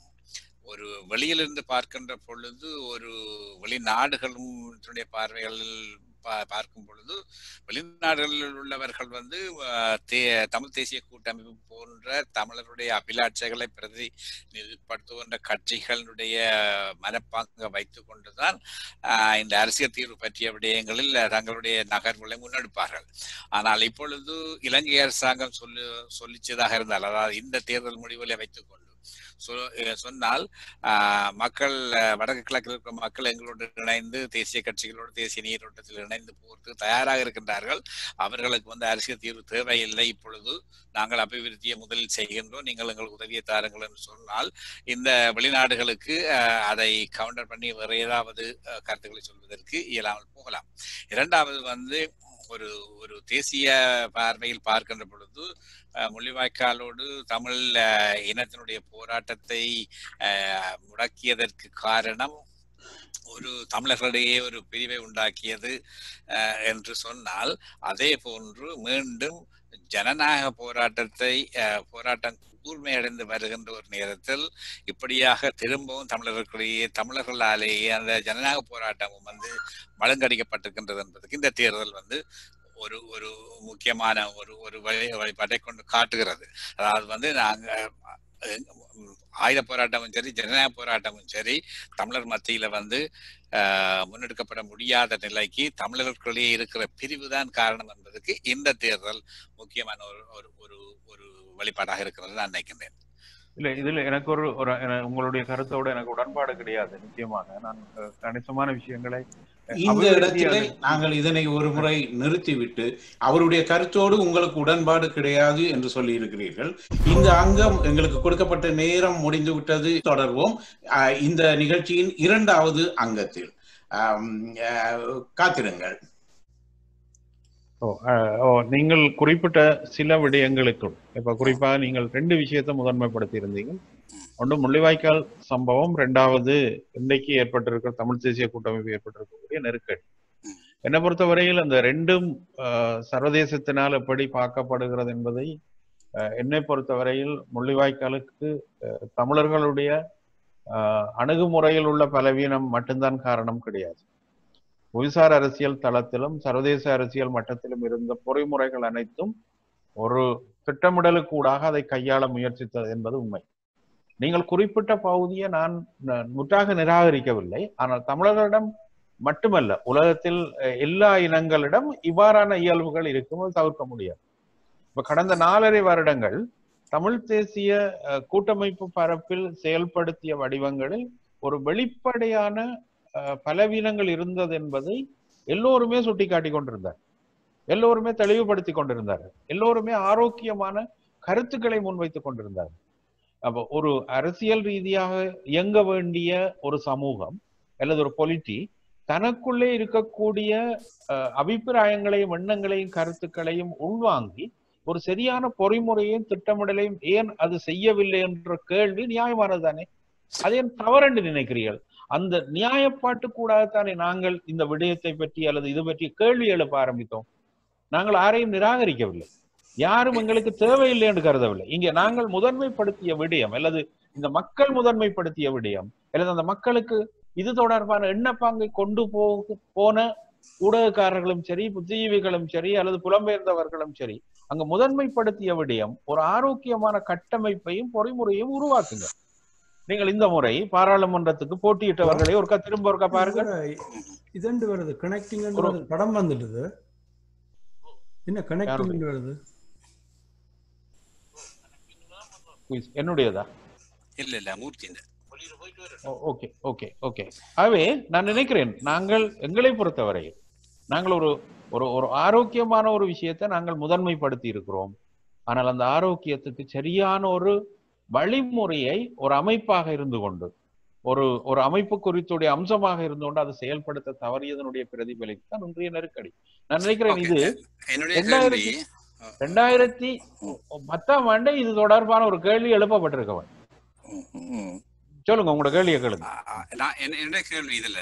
ஒரு வெளியிலிருந்து பார்க்கின்ற பொழுது ஒரு வெளிநாடுகளும் இதனுடைய பார்வைகளில் பா- பார்க்கும் பொழுது வெளிநாடுகளில் உள்ளவர்கள் வந்து அஹ், தே- தமிழ் தேசிய கூட்டமைப்பு போன்ற தமிழருடைய அபிலாட்சைகளை பிரதிநிதிப்படுத்துகின்ற கட்சிகளுடைய மனப்பாங்க வைத்துக் கொண்டுதான் ஆஹ், இந்த அரசியல் தீர்வு பற்றிய விடயங்களில் தங்களுடைய நகர்வுகளை முன்னெடுப்பார்கள் ஆனால் இப்பொழுது இலங்கை அரசாங்கம் சொல்லு சொல்லிச்சதாக இருந்தால் அதாவது இந்த தேர்தல் முடிவுகளை வைத்துக் கொண்டு சொ- அஹ் சொன்னால் ஆஹ், மக்கள் அஹ், வடக்கு கிழக்கில் இருக்கிற மக்கள் எங்களோடு இணைந்து தேசிய கட்சிகளோடு தேசிய நீரோட்டத்தில் இணைந்து போறதுக்கு தயாராக இருக்கின்றார்கள் அவர்களுக்கு வந்து அரசியல் தீர்வு தேவையில்லை இப்பொழுது நாங்கள் அபிவிருத்தியை முதலில் செய்கின்றோம் நீங்கள் எங்களுக்கு உதவியை தாருங்கள் என்று சொன்னால் இந்த வெளிநாடுகளுக்கு அஹ், அதை கவுண்டர் பண்ணி வேறு ஏதாவது அஹ், கருத்துக்களை சொல்வதற்கு இயலாமல் போகலாம் இரண்டாவது வந்து ஒரு ஒரு தேசிய பார்வையில் பார்க்கின்ற பொழுது அஹ், முள்ளிவாய்க்காலோடு தமிழ் அஹ், இனத்தினுடைய போராட்டத்தை அஹ், முடக்கியதற்கு காரணம் ஒரு தமிழர்களிடையே ஒரு பிரிவை உண்டாக்கியது அஹ், என்று சொன்னால் அதே போன்று மீண்டும் ஜனநாயக போராட்டத்தை அஹ், போராட்டம் கூர்மையடைந்து வருகின்ற ஒரு நேரத்தில் இப்படியாக திரும்பவும் தமிழர்களுடைய தமிழர்களாலேயே அந்த ஜனநாயக போராட்டமும் வந்து மழுங்கடிக்கப்பட்டிருக்கின்றது என்பதற்கு இந்த தேர்தல் வந்து ஒரு ஒரு முக்கியமான ஒரு ஒரு வழி வழிபாட்டை கொண்டு காட்டுகிறது அதாவது வந்து நாங்க அஹ், ஆயுத போராட்டமும் சரி ஜனநாயக போராட்டமும் சரி தமிழர் மத்தியில வந்து ஆஹ், முன்னெடுக்கப்பட முடியாத நிலைக்கு தமிழர்களுக்குள்ளேயே இருக்கிற பிரிவு தான் காரணம் என்பதற்கு இந்த தேர்தல் முக்கியமான ஒரு ஒரு ஒரு ஒரு வழிபாடாக இருக்கிறது நான் நினைக்கின்றேன் இல்ல இதுல எனக்கு ஒரு ஒரு என- உங்களுடைய கருத்தோட எனக்கு உடன்பாடு கிடையாது நிச்சயமாக நான் அஹ், கணிசமான விஷயங்களை அஹ், இந்த அபிவிருத்தி இடத்திலே அது- நாங்கள் இதனை ஒரு முறை நிறுத்திவிட்டு அவருடைய கருத்தோடு உங்களுக்கு உடன்பாடு கிடையாது என்று சொல்லி இருக்கிறீர்கள் இந்த அங்கம் எங்களுக்கு கொடுக்கப்பட்ட நேரம் முடிந்து விட்டது தொடர்வோம் அஹ், இந்த நிகழ்ச்சியின் இரண்டாவது அங்கத்தில் ஆம், அஹ், காத்திருங்கள் ஓ, அஹ், ஓ நீங்கள் குறிப்பிட்ட சில விடயங்களுக்குள் இப்ப குறிப்பாக நீங்கள் ரெண்டு விஷயத்தை முதன்மைப்படுத்தி இருந்தீங்க ஒன்று முள்ளிவாய்க்கால் சம்பவம் ரெண்டாவது இன்றைக்கு ஏற்பட்டிருக்கிற தமிழ் தேசிய கூட்டமைப்பு ஏற்பட்டிருக்கக்கூடிய நெருக்கடி என்னை பொறுத்தவரையில் அந்த ரெண்டும் அஹ், சர்வதேசத்தினால் எப்படி பார்க்கப்படுகிறது என்பதை அஹ், என்னை பொறுத்தவரையில் முள்ளிவாய்க்காலுக்கு அஹ், தமிழர்களுடைய அஹ், அணுகுமுறையில் உள்ள பலவீனம் மட்டும்தான் காரணம் கிடையாது புவிசார் அரசியல் தளத்திலும் சர்வதேச அரசியல் மட்டத்திலும் இருந்த பொறிமுறைகள் அனைத்தும் ஒரு திட்டமிடலுக்கூடாக அதை கையாள முயற்சித்தது என்பது உண்மை நீங்கள் குறிப்பிட்ட பகுதியை நான் ந- முற்றாக நிராகரிக்கவில்லை ஆனால் தமிழர்களிடம் மட்டுமல்ல உலகத்தில் அஹ், எல்லா இனங்களிடம் இவ்வாறான இயல்புகள் இருக்கும் அது தவிர்க்க முடியாது இப்ப கடந்த நாலரை வருடங்கள் தமிழ் தேசிய அஹ், கூட்டமைப்பு பரப்பில் செயல்படுத்திய வடிவங்களில் ஒரு வெளிப்படையான அஹ், பலவீனங்கள் இருந்தது என்பதை எல்லோருமே சுட்டிக்காட்டி கொண்டிருந்தார் எல்லோருமே தெளிவுபடுத்தி கொண்டிருந்தார்கள் எல்லோருமே ஆரோக்கியமான கருத்துக்களை முன்வைத்துக் கொண்டிருந்தார்கள் அப்போ ஒரு அரசியல் ரீதியாக இயங்க வேண்டிய ஒரு சமூகம் அல்லது ஒரு பொலிட்டி தனக்குள்ளே இருக்கக்கூடிய அஹ், அபிப்பிராயங்களையும் எண்ணங்களையும் கருத்துக்களையும் உள்வாங்கி ஒரு சரியான பொறிமுறையும் திட்டமிடலையும் ஏன் அது செய்யவில்லை என்ற கேள்வி நியாயமானது தானே அது ஏன் தவறென்று நினைக்கிறீர்கள் அந்த நியாயப்பாட்டு கூடாதானே நாங்கள் இந்த விடயத்தை பற்றி அல்லது இது பற்றி கேள்வி எழுப்ப ஆரம்பித்தோம் நாங்கள் யாரையும் நிராகரிக்கவில்லை யாரும் எங்களுக்கு தேவையில்லை என்று கருதவில்லை இங்கே நாங்கள் முதன்மைப்படுத்திய விடயம் அல்லது இந்த மக்கள் முதன்மைப்படுத்திய விடயம் அல்லது அந்த மக்களுக்கு இது தொடர்பான எண்ணப்பாங்கை கொண்டு போக போன ஊடகக்காரர்களும் சரி புத்திஜீவிகளும் சரி அல்லது புலம்பெயர்ந்தவர்களும் சரி அங்க முதன்மைப்படுத்திய விடயம் ஒரு ஆரோக்கியமான கட்டமைப்பையும் பொறிமுறையும் உருவாக்குங்க நீங்கள் இந்த முறை பாராளுமன்றத்துக்கு போட்டியிட்டவர்களை ஒருக்கா திரும்ப ஒருக்கா பாருங்க இதண்டு வருது கனெக்டிங் ஒரு- வருது படம் வந்துடுது என்ன கனெக்டிங் வருது என்னுடையதா இல்ல இல்ல மூர்த்தி ஓகே ஓகே ஓகே ஆகவே நான் நினைக்கிறேன் நாங்கள் எங்களை பொறுத்தவரையில் நாங்கள் ஒரு ஒரு ஒரு ஆரோக்கியமான ஒரு விஷயத்தை நாங்கள் முதன்மைப்படுத்தி இருக்கிறோம் ஆனால் அந்த ஆரோக்கியத்துக்கு சரியான ஒரு வழிமுறையை ஒரு அமைப்பாக இருந்து கொண்டு ஒரு ஒரு அமைப்பு குறித்துடைய அம்சமாக இருந்து கொண்டு அதை செயல்படுத்த தவறியதனுடைய பிரதிபலிப்பு தான் இன்றைய நெருக்கடி நான் நினைக்கிறேன் இது என்னுடைய ரெண்டாயிரத்தி- கேள்வி ரெண்டாயிரத்தி பத்தாம் ஆண்டு இது தொடர்பான ஒரு கேள்வி எழுப்பப்பட்டிருக்கவன் ம், ம். சொல்லுங்க உங்களோட கேள்வியை கேளுங்க ஆ, ஆ, நான் என்ன- என்னுடைய கேள்வி இதுல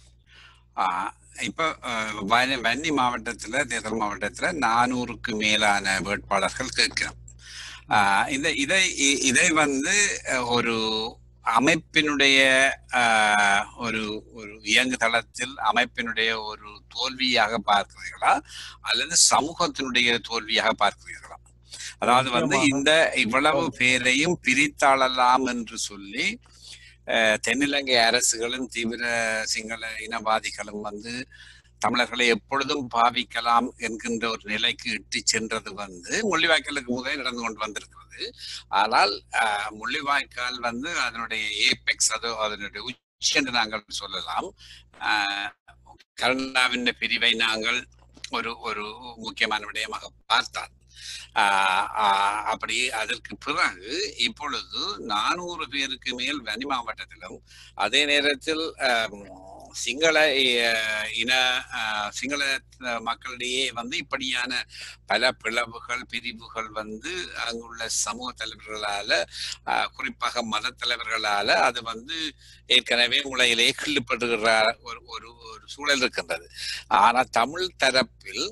ஆ, இப்ப அஹ், வன்னி வன்னி மாவட்டத்துல தேர்தல் மாவட்டத்துல நானூறுக்கு மேலான வேட்பாளர்கள் கேட்கிறோம் ஆ, இந்த இதை இ- இதை வந்து அஹ், ஒரு அமைப்பினுடைய ஆஹ், ஒரு ஒரு இயங்கு தளத்தில் அமைப்பினுடைய ஒரு தோல்வியாக பார்க்கிறீர்களா அல்லது சமூகத்தினுடைய தோல்வியாக பார்க்கிறீர்களா அதாவது வந்து நிச்சயமாக. இந்த இவ்வளவு பேரையும் பிரித்தாளலாம் என்று சொல்லி அஹ், தென்னிலங்கை அரசுகளும் தீவிர சிங்கள இனவாதிகளும் வந்து தமிழர்களை எப்பொழுதும் பாவிக்கலாம் என்கின்ற ஒரு நிலைக்கு இட்டு சென்றது வந்து முள்ளிவாய்க்காலுக்கு முதல் நடந்து கொண்டு வந்திருக்கிறது ஆனால் அஹ், முள்ளிவாய்க்கால் வந்து அதனுடைய ஏபெக்ஸ் அது அதனுடைய உச்சி என்று நாங்கள் சொல்லலாம் அஹ், கருணாவின் பிரிவை நாங்கள் ஒரு ஒரு முக்கியமான விடயமாக பார்த்தால் ஆஹ் ஆஹ் அப்படி அதற்கு பிறகு இப்பொழுது நானூறு பேருக்கு மேல் வன்னி மாவட்டத்திலும் அதே நேரத்தில் ஆம், சிங்கள அஹ், இன ஆஹ், சிங்கள அஹ், மக்களிடையே வந்து இப்படியான பல பிளவுகள் பிரிவுகள் வந்து அங்குள்ள சமூக தலைவர்களால ஆஹ், குறிப்பாக மத தலைவர்களால அது வந்து ஏற்கனவே முளையிலே கிள்ளுப்படுகிற ஒரு ஒரு ஒரு சூழல் இருக்கின்றது ஆனா தமிழ் தரப்பில்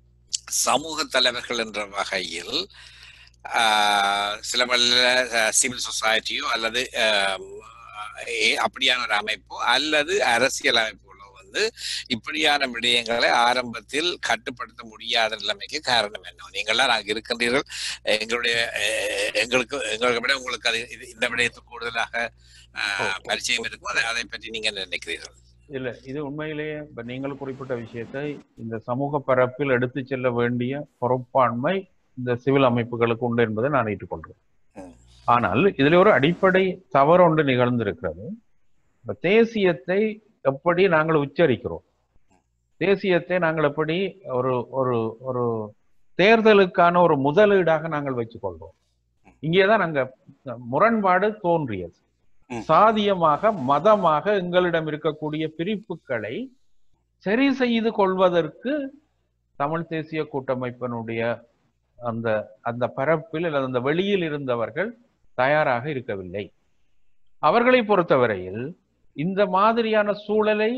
சமூக தலைவர்கள் என்ற வகையில் ஆஹ், சில வல்ல சிவில் சொசைட்டியோ அல்லது ஆம், ஏ- அப்படியான ஒரு அமைப்போ அல்லது அரசியல் அமைப்புகளோ வந்து இப்படியான விடயங்களை ஆரம்பத்தில் கட்டுப்படுத்த முடியாத நிலைமைக்கு காரணம் என்ன நீங்கள்லாம் நாங்கள் இருக்கின்றீர்கள் எங்களுடைய அஹ், எங்களுக்கு எங்களை விட உங்களுக்கு அது இது- இந்த விடயத்துக்கு கூடுதலாக ஆஹ், பரிச்சயம் இருக்கும் அதை அதை பற்றி நீங்க என்ன நினைக்கிறீர்கள் இல்ல இது உண்மையிலேயே இப்ப நீங்கள் குறிப்பிட்ட விஷயத்தை இந்த சமூக பரப்பில் எடுத்து செல்ல வேண்டிய பொறுப்பாண்மை இந்த சிவில் அமைப்புகளுக்கு உண்டு என்பதை நான் ஏற்றுக்கொள்கிறேன் ம். ஆனால் இதுல ஒரு அடிப்படை தவறு ஒன்று நிகழ்ந்திருக்கிறது இப்ப தேசியத்தை எப்படி நாங்கள் உச்சரிக்கிறோம் தேசியத்தை நாங்கள் எப்படி ஒரு ஒரு ஒரு தேர்தலுக்கான ஒரு முதலீடாக நாங்கள் வச்சுக்கொள்றோம் இங்கேதான் நாங்க முரண்பாடு தோன்றியது ம். சாதியமாக மதமாக எங்களிடம் இருக்கக்கூடிய பிரிப்புகளை சரி செய்து கொள்வதற்கு தமிழ் தேசிய கூட்டமைப்பினுடைய அந்த அந்த பரப்பில் அல்லது அந்த வெளியில் இருந்தவர்கள் தயாராக இருக்கவில்லை அவர்களை பொறுத்தவரையில் இந்த மாதிரியான சூழலை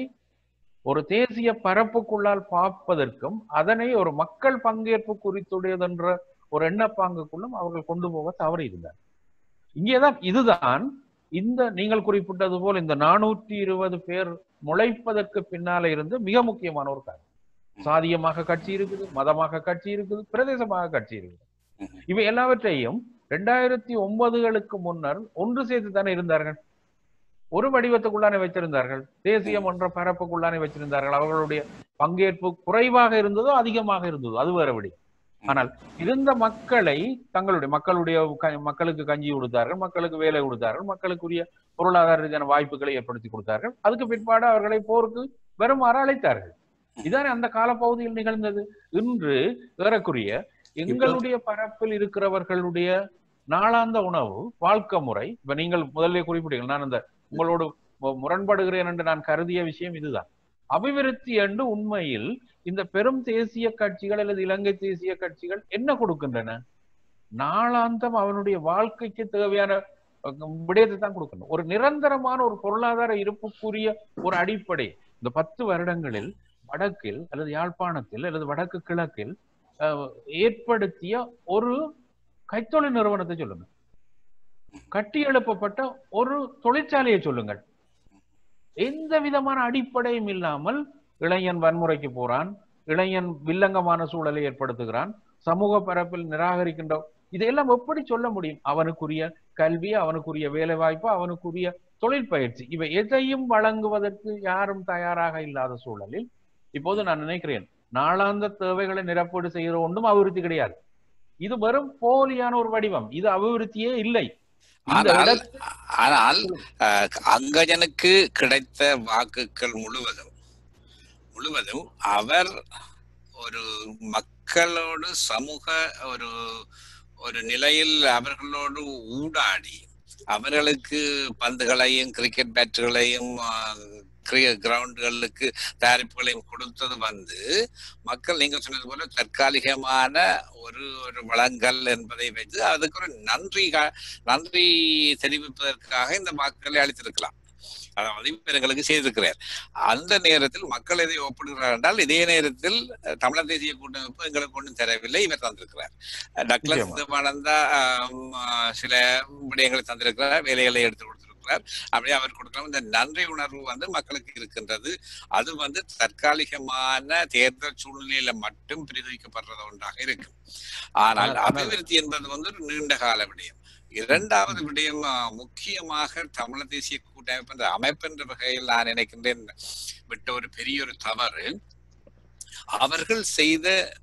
ஒரு தேசிய பரப்புக்குள்ளால் பார்ப்பதற்கும் அதனை ஒரு மக்கள் பங்கேற்பு குறித்துடையதென்ற ஒரு எண்ணப்பாங்குக்குள்ளும் அவர்கள் கொண்டு போக தவறி இருந்தார் இங்கேதான் இதுதான் இந்த நீங்கள் குறிப்பிட்டது போல் இந்த நானூற்றி இருபது பேர் முளைப்பதற்கு பின்னால இருந்து மிக முக்கியமான ஒரு காரணம் சாதியமாக கட்சி இருக்குது மதமாக கட்சி இருக்குது பிரதேசமாக கட்சி இருக்குது இவை எல்லாவற்றையும் ரெண்டாயிரத்தி ஒன்பதுகளுக்கு முன்னர் ஒன்று சேர்த்து தானே இருந்தார்கள் ஒரு வடிவத்துக்குள்ளானே வச்சிருந்தார்கள் தேசியம் என்ற பரப்புக்குள்ளானே வச்சிருந்தார்கள் அவர்களுடைய பங்கேற்பு குறைவாக இருந்ததோ அதிகமாக இருந்ததோ அது வேற விடி ஆனால் இருந்த மக்களை தங்களுடைய மக்களுடைய க- மக்களுக்கு கஞ்சி கொடுத்தார்கள் மக்களுக்கு வேலை கொடுத்தார்கள் மக்களுக்குரிய பொருளாதார ரீதியான வாய்ப்புகளை ஏற்படுத்தி கொடுத்தார்கள் அதுக்கு பிற்பாடு அவர்களை போருக்கு வருமாறு அழைத்தார்கள் இதானே அந்த காலப்பகுதியில் நிகழ்ந்தது இன்று ஏறக்குரிய எங்களுடைய பரப்பில் இருக்கிறவர்களுடைய நாளாந்த உணவு வாழ்க்கை முறை இப்ப நீங்கள் முதல்ல குறிப்பிட்டீர்கள் நான் அந்த உங்களோடு மு- முரண்படுகிறேன் என்று நான் கருதிய விஷயம் இதுதான் அபிவிருத்தி என்று உண்மையில் இந்த பெரும் தேசிய கட்சிகள் அல்லது இலங்கை தேசிய கட்சிகள் என்ன கொடுக்கின்றன நாளாந்தம் அவனுடைய வாழ்க்கைக்கு தேவையான அஹ், விடயத்தை தான் கொடுக்கணும் ஒரு நிரந்தரமான ஒரு பொருளாதார இருப்புக்குரிய ஒரு அடிப்படை இந்த பத்து வருடங்களில் வடக்கில் அல்லது யாழ்ப்பாணத்தில் அல்லது வடக்கு கிழக்கில் அஹ், ஏற்படுத்திய ஒரு கைத்தொழில் நிறுவனத்தை சொல்லுங்க கட்டி எழுப்பப்பட்ட ஒரு தொழிற்சாலையை சொல்லுங்கள் எந்த விதமான அடிப்படையும் இல்லாமல் இளைஞன் வன்முறைக்கு போறான் இளைஞன் வில்லங்கமான சூழலை ஏற்படுத்துகிறான் சமூக பரப்பில் நிராகரிக்கின்ற இதையெல்லாம் எப்படி சொல்ல முடியும் அவனுக்குரிய கல்வி அவனுக்குரிய வேலை வாய்ப்பு அவனுக்குரிய தொழில் பயிற்சி இவை எதையும் வழங்குவதற்கு யாரும் தயாராக இல்லாத சூழலில் இப்போது நான் நினைக்கிறேன் நாளாந்த தேவைகளை நிரப்பீடு செய்கிற ஒன்றும் அபிவிருத்தி கிடையாது இது வெறும் போலியான ஒரு வடிவம் இது அபிவிருத்தியே இல்லை இந்த ஆனால் இடத்தில் ஆனால் அஹ், அங்கஜனுக்கு கிடைத்த வாக்குகள் முழுவதும் முழுவதும் அவர் ஒரு மக்களோடு சமூக ஒரு ஒரு நிலையில் அவர்களோடு ஊடாடி அவர்களுக்கு பந்துகளையும் கிரிக்கெட் பேட்டுகளையும் கிரவுண்டுகளுக்கு தயாரிப்புகளையும் கொடுத்தது வந்து மக்கள் நீங்க சொன்னது போல தற்காலிகமான ஒரு ஒரு வளங்கள் என்பதை வைத்து அதுக்கு ஒரு நன்றி கா- நன்றி தெரிவிப்பதற்காக இந்த மக்களை அளித்திருக்கலாம் அதாவது இவர் எங்களுக்கு செய்திருக்கிறார் அந்த நேரத்தில் மக்கள் எதை ஒப்பிடுகிறார் என்றால் இதே நேரத்தில் அஹ், தமிழர் தேசிய கூட்டமைப்பு எங்களுக்கு ஒன்றும் தரவில்லை இவர் தந்திருக்கிறார் அஹ், டக்ளஸ் நிச்சயமா. தேவானந்தா ஆம், ஆஹ், சில விடயங்களை தந்திருக்கிறார் வேலைகளை எடுத்து கொடுத்திருக்கிறார் அப்படியே அவர் கொடுக்கலாம் இந்த நன்றி உணர்வு வந்து மக்களுக்கு இருக்கின்றது அது வந்து தற்காலிகமான தேர்தல் சூழ்நிலையில மட்டும் பிரதிவிக்கப்படுறது ஒன்றாக இருக்கும் ஆனால் ஆனால் அபிவிருத்தி என்பது வந்து ஒரு நீண்ட கால விடயம் இரண்டாவது விடயம் ஆஹ், முக்கியமாக தமிழ் தேசிய கூட்டமைப்பு என்ற அமைப்பு என்ற வகையில் நான் நினைக்கின்றேன் விட்ட ஒரு பெரிய ஒரு தவறு அவர்கள் செய்த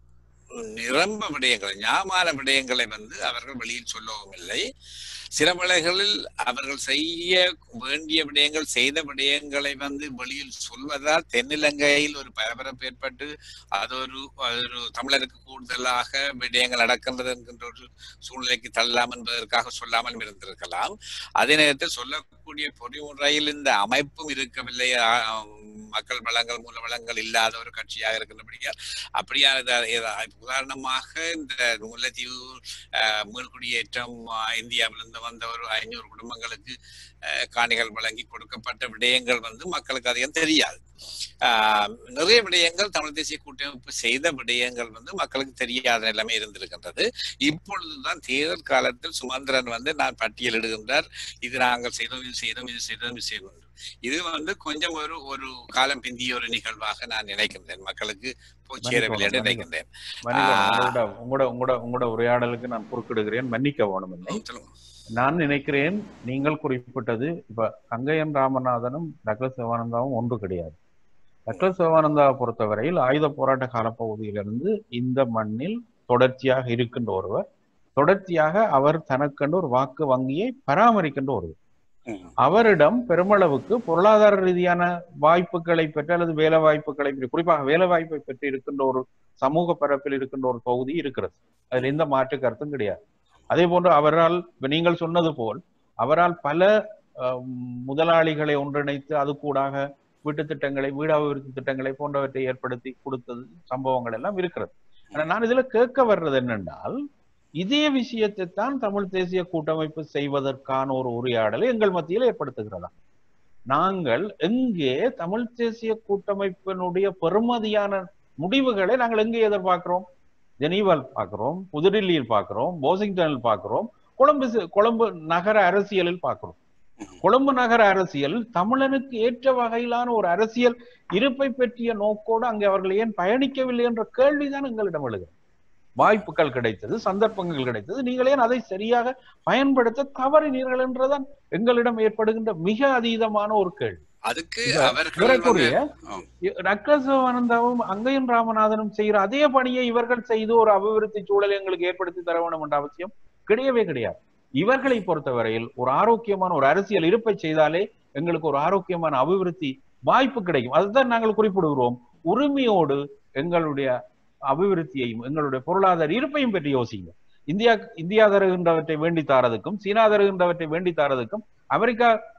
நிரம்ப விடயங்களை ஞாபக விடயங்களை வந்து அவர்கள் வெளியில் சொல்லவும் இல்லை சில வேளைகளில் அவர்கள் செய்ய வேண்டிய விடயங்கள் செய்த விடயங்களை வந்து வெளியில் சொல்வதால் தென்னிலங்கையில் ஒரு பரபரப்பு ஏற்பட்டு அது ஒரு அது ஒரு தமிழருக்கு கூடுதலாக விடயங்கள் நடக்கின்றது என்கின்ற ஒரு சூழ்நிலைக்கு தள்ளலாம் என்பதற்காக சொல்லாமல் இருந்திருக்கலாம் அதே நேரத்தில் சொல்லக்கூடிய பொறிமுறையில் இந்த அமைப்பும் இருக்கவில்லை ஆ, மக்கள் வளங்கள் மூல வளங்கள் இல்லாத ஒரு கட்சியாக இருக்கின்றபடியால் அப்படியான இத- இத- உதாரணமாக இந்த முல்லைத்தீவு அஹ், மீள்குடியேற்றம் அஹ், இந்தியாவிலிருந்து வந்த ஒரு ஐநூறு குடும்பங்களுக்கு அஹ், காணிகள் வழங்கி கொடுக்கப்பட்ட விடயங்கள் வந்து மக்களுக்கு அதிகம் தெரியாது ஆஹ், நிறைய விடயங்கள் தமிழ் தேசிய கூட்டமைப்பு செய்த விடயங்கள் வந்து மக்களுக்கு தெரியாத நிலைமை இருந்திருக்கின்றது இப்பொழுதுதான் தேர்தல் காலத்தில் சுமந்திரன் வந்து நான் பட்டியலிடுகின்றார் இது நாங்கள் செய்தோம் இது செய்தோம் இது செய்தோம் இது செய்தோம் என்று. இது வந்து கொஞ்சம் ஒரு ஒரு காலம் பிந்திய ஒரு நிகழ்வாக நான் நினைக்கின்றேன் மக்களுக்கு போய் சேரவில்லை என்று மன்னிக்கவும், நினைக்கின்றேன் மன்னிக்கவும். ஆ. உங்களோட உங்களோட உங்களோட உங்களோட உரையாடலுக்கு நான் குறுக்கிடுகிறேன் மன்னிக்க வேணுமில்லை சொல்லுங்க. நான் நினைக்கிறேன் நீங்கள் குறிப்பிட்டது இப்ப கங்கையன் ராமநாதனும் டக்ளஸ் சிவானந்தாவும் ஒன்று கிடையாது டக்ளஸ் சிவானந்தாவை பொறுத்தவரையில் ஆயுத போராட்ட காலப்பகுதியிலிருந்து இந்த மண்ணில் தொடர்ச்சியாக இருக்கின்ற ஒருவர் தொடர்ச்சியாக அவர் தனக்கென்று ஒரு வாக்கு வங்கியை பராமரிக்கின்ற ஒருவர் ம். அவரிடம் பெருமளவுக்கு பொருளாதார ரீதியான வாய்ப்புகளை பெற்று அல்லது வேலை வாய்ப்புகளை பெற்று குறிப்பாக வேலை வாய்ப்பை பெற்று இருக்கின்ற ஒரு சமூக பரப்பில் இருக்கின்ற ஒரு பகுதி இருக்கிறது அதில் எந்த மாற்று கருத்தும் கிடையாது அதே போன்று அவரால் இப்ப நீங்கள் சொன்னது போல் அவரால் பல அஹ், முதலாளிகளை ஒன்றிணைத்து அது கூடாக வீட்டு திட்டங்களை வீடு அபிவிருத்தி திட்டங்களை போன்றவற்றை ஏற்படுத்தி கொடுத்தது சம்பவங்கள் எல்லாம் இருக்கிறது ஆனா நான் இதுல கேட்க வர்றது என்னென்றால் இதே விஷயத்தை தான் தமிழ் தேசிய கூட்டமைப்பு செய்வதற்கான ஒரு உரையாடலை எங்கள் மத்தியில் ஏற்படுத்துகிறதா நாங்கள் எங்கே தமிழ் தேசிய கூட்டமைப்பினுடைய பெருமதியான முடிவுகளை நாங்கள் எங்கே எதிர்பார்க்கிறோம் ஜெனீவால் பார்க்கிறோம் புதுடில்லியில் பார்க்கிறோம் வாஷிங்டனில் பார்க்கிறோம் கொழும்பு சி- கொழும்பு நகர அரசியலில் பார்க்கிறோம் கொழும்பு நகர அரசியல் தமிழனுக்கு ஏற்ற வகையிலான ஒரு அரசியல் இருப்பை பற்றிய நோக்கோடு அங்கே அவர்கள் ஏன் பயணிக்கவில்லை என்ற கேள்விதான் எங்களிடம் எழுகிறது வாய்ப்புகள் கிடைத்தது சந்தர்ப்பங்கள் கிடைத்தது நீங்கள் ஏன் அதை சரியாக பயன்படுத்த தவறினீர்கள் என்றுதான் எங்களிடம் ஏற்படுகின்ற மிக அதீதமான ஒரு கேள்வி அதுக்கு இப்ப அவர்கள் வந்து- ஏறக்குறைய ஆம். ரக்கசவானந்தாவும் அங்கையன் ராமநாதனும் செய்கிற அதே பணியை இவர்கள் செய்து ஒரு அபிவிருத்தி சூழலை எங்களுக்கு ஏற்படுத்தி தர வேண்டும் என்ற அவசியம் கிடையவே கிடையாது இவர்களை பொறுத்தவரையில் ஒரு ஆரோக்கியமான ஒரு அரசியல் இருப்பை செய்தாலே எங்களுக்கு ஒரு ஆரோக்கியமான அபிவிருத்தி வாய்ப்பு கிடைக்கும் அதுதான் நாங்கள் குறிப்பிடுகிறோம் உரிமையோடு எங்களுடைய அபிவிருத்தியையும் எங்களுடைய பொருளாதார இருப்பையும் பற்றி யோசிங்க இந்தியா இந்தியா தருகின்றவற்றை வேண்டி தாரதுக்கும் சீனா தருகின்றவற்றை வேண்டி தாரதுக்கும் அமெரிக்கா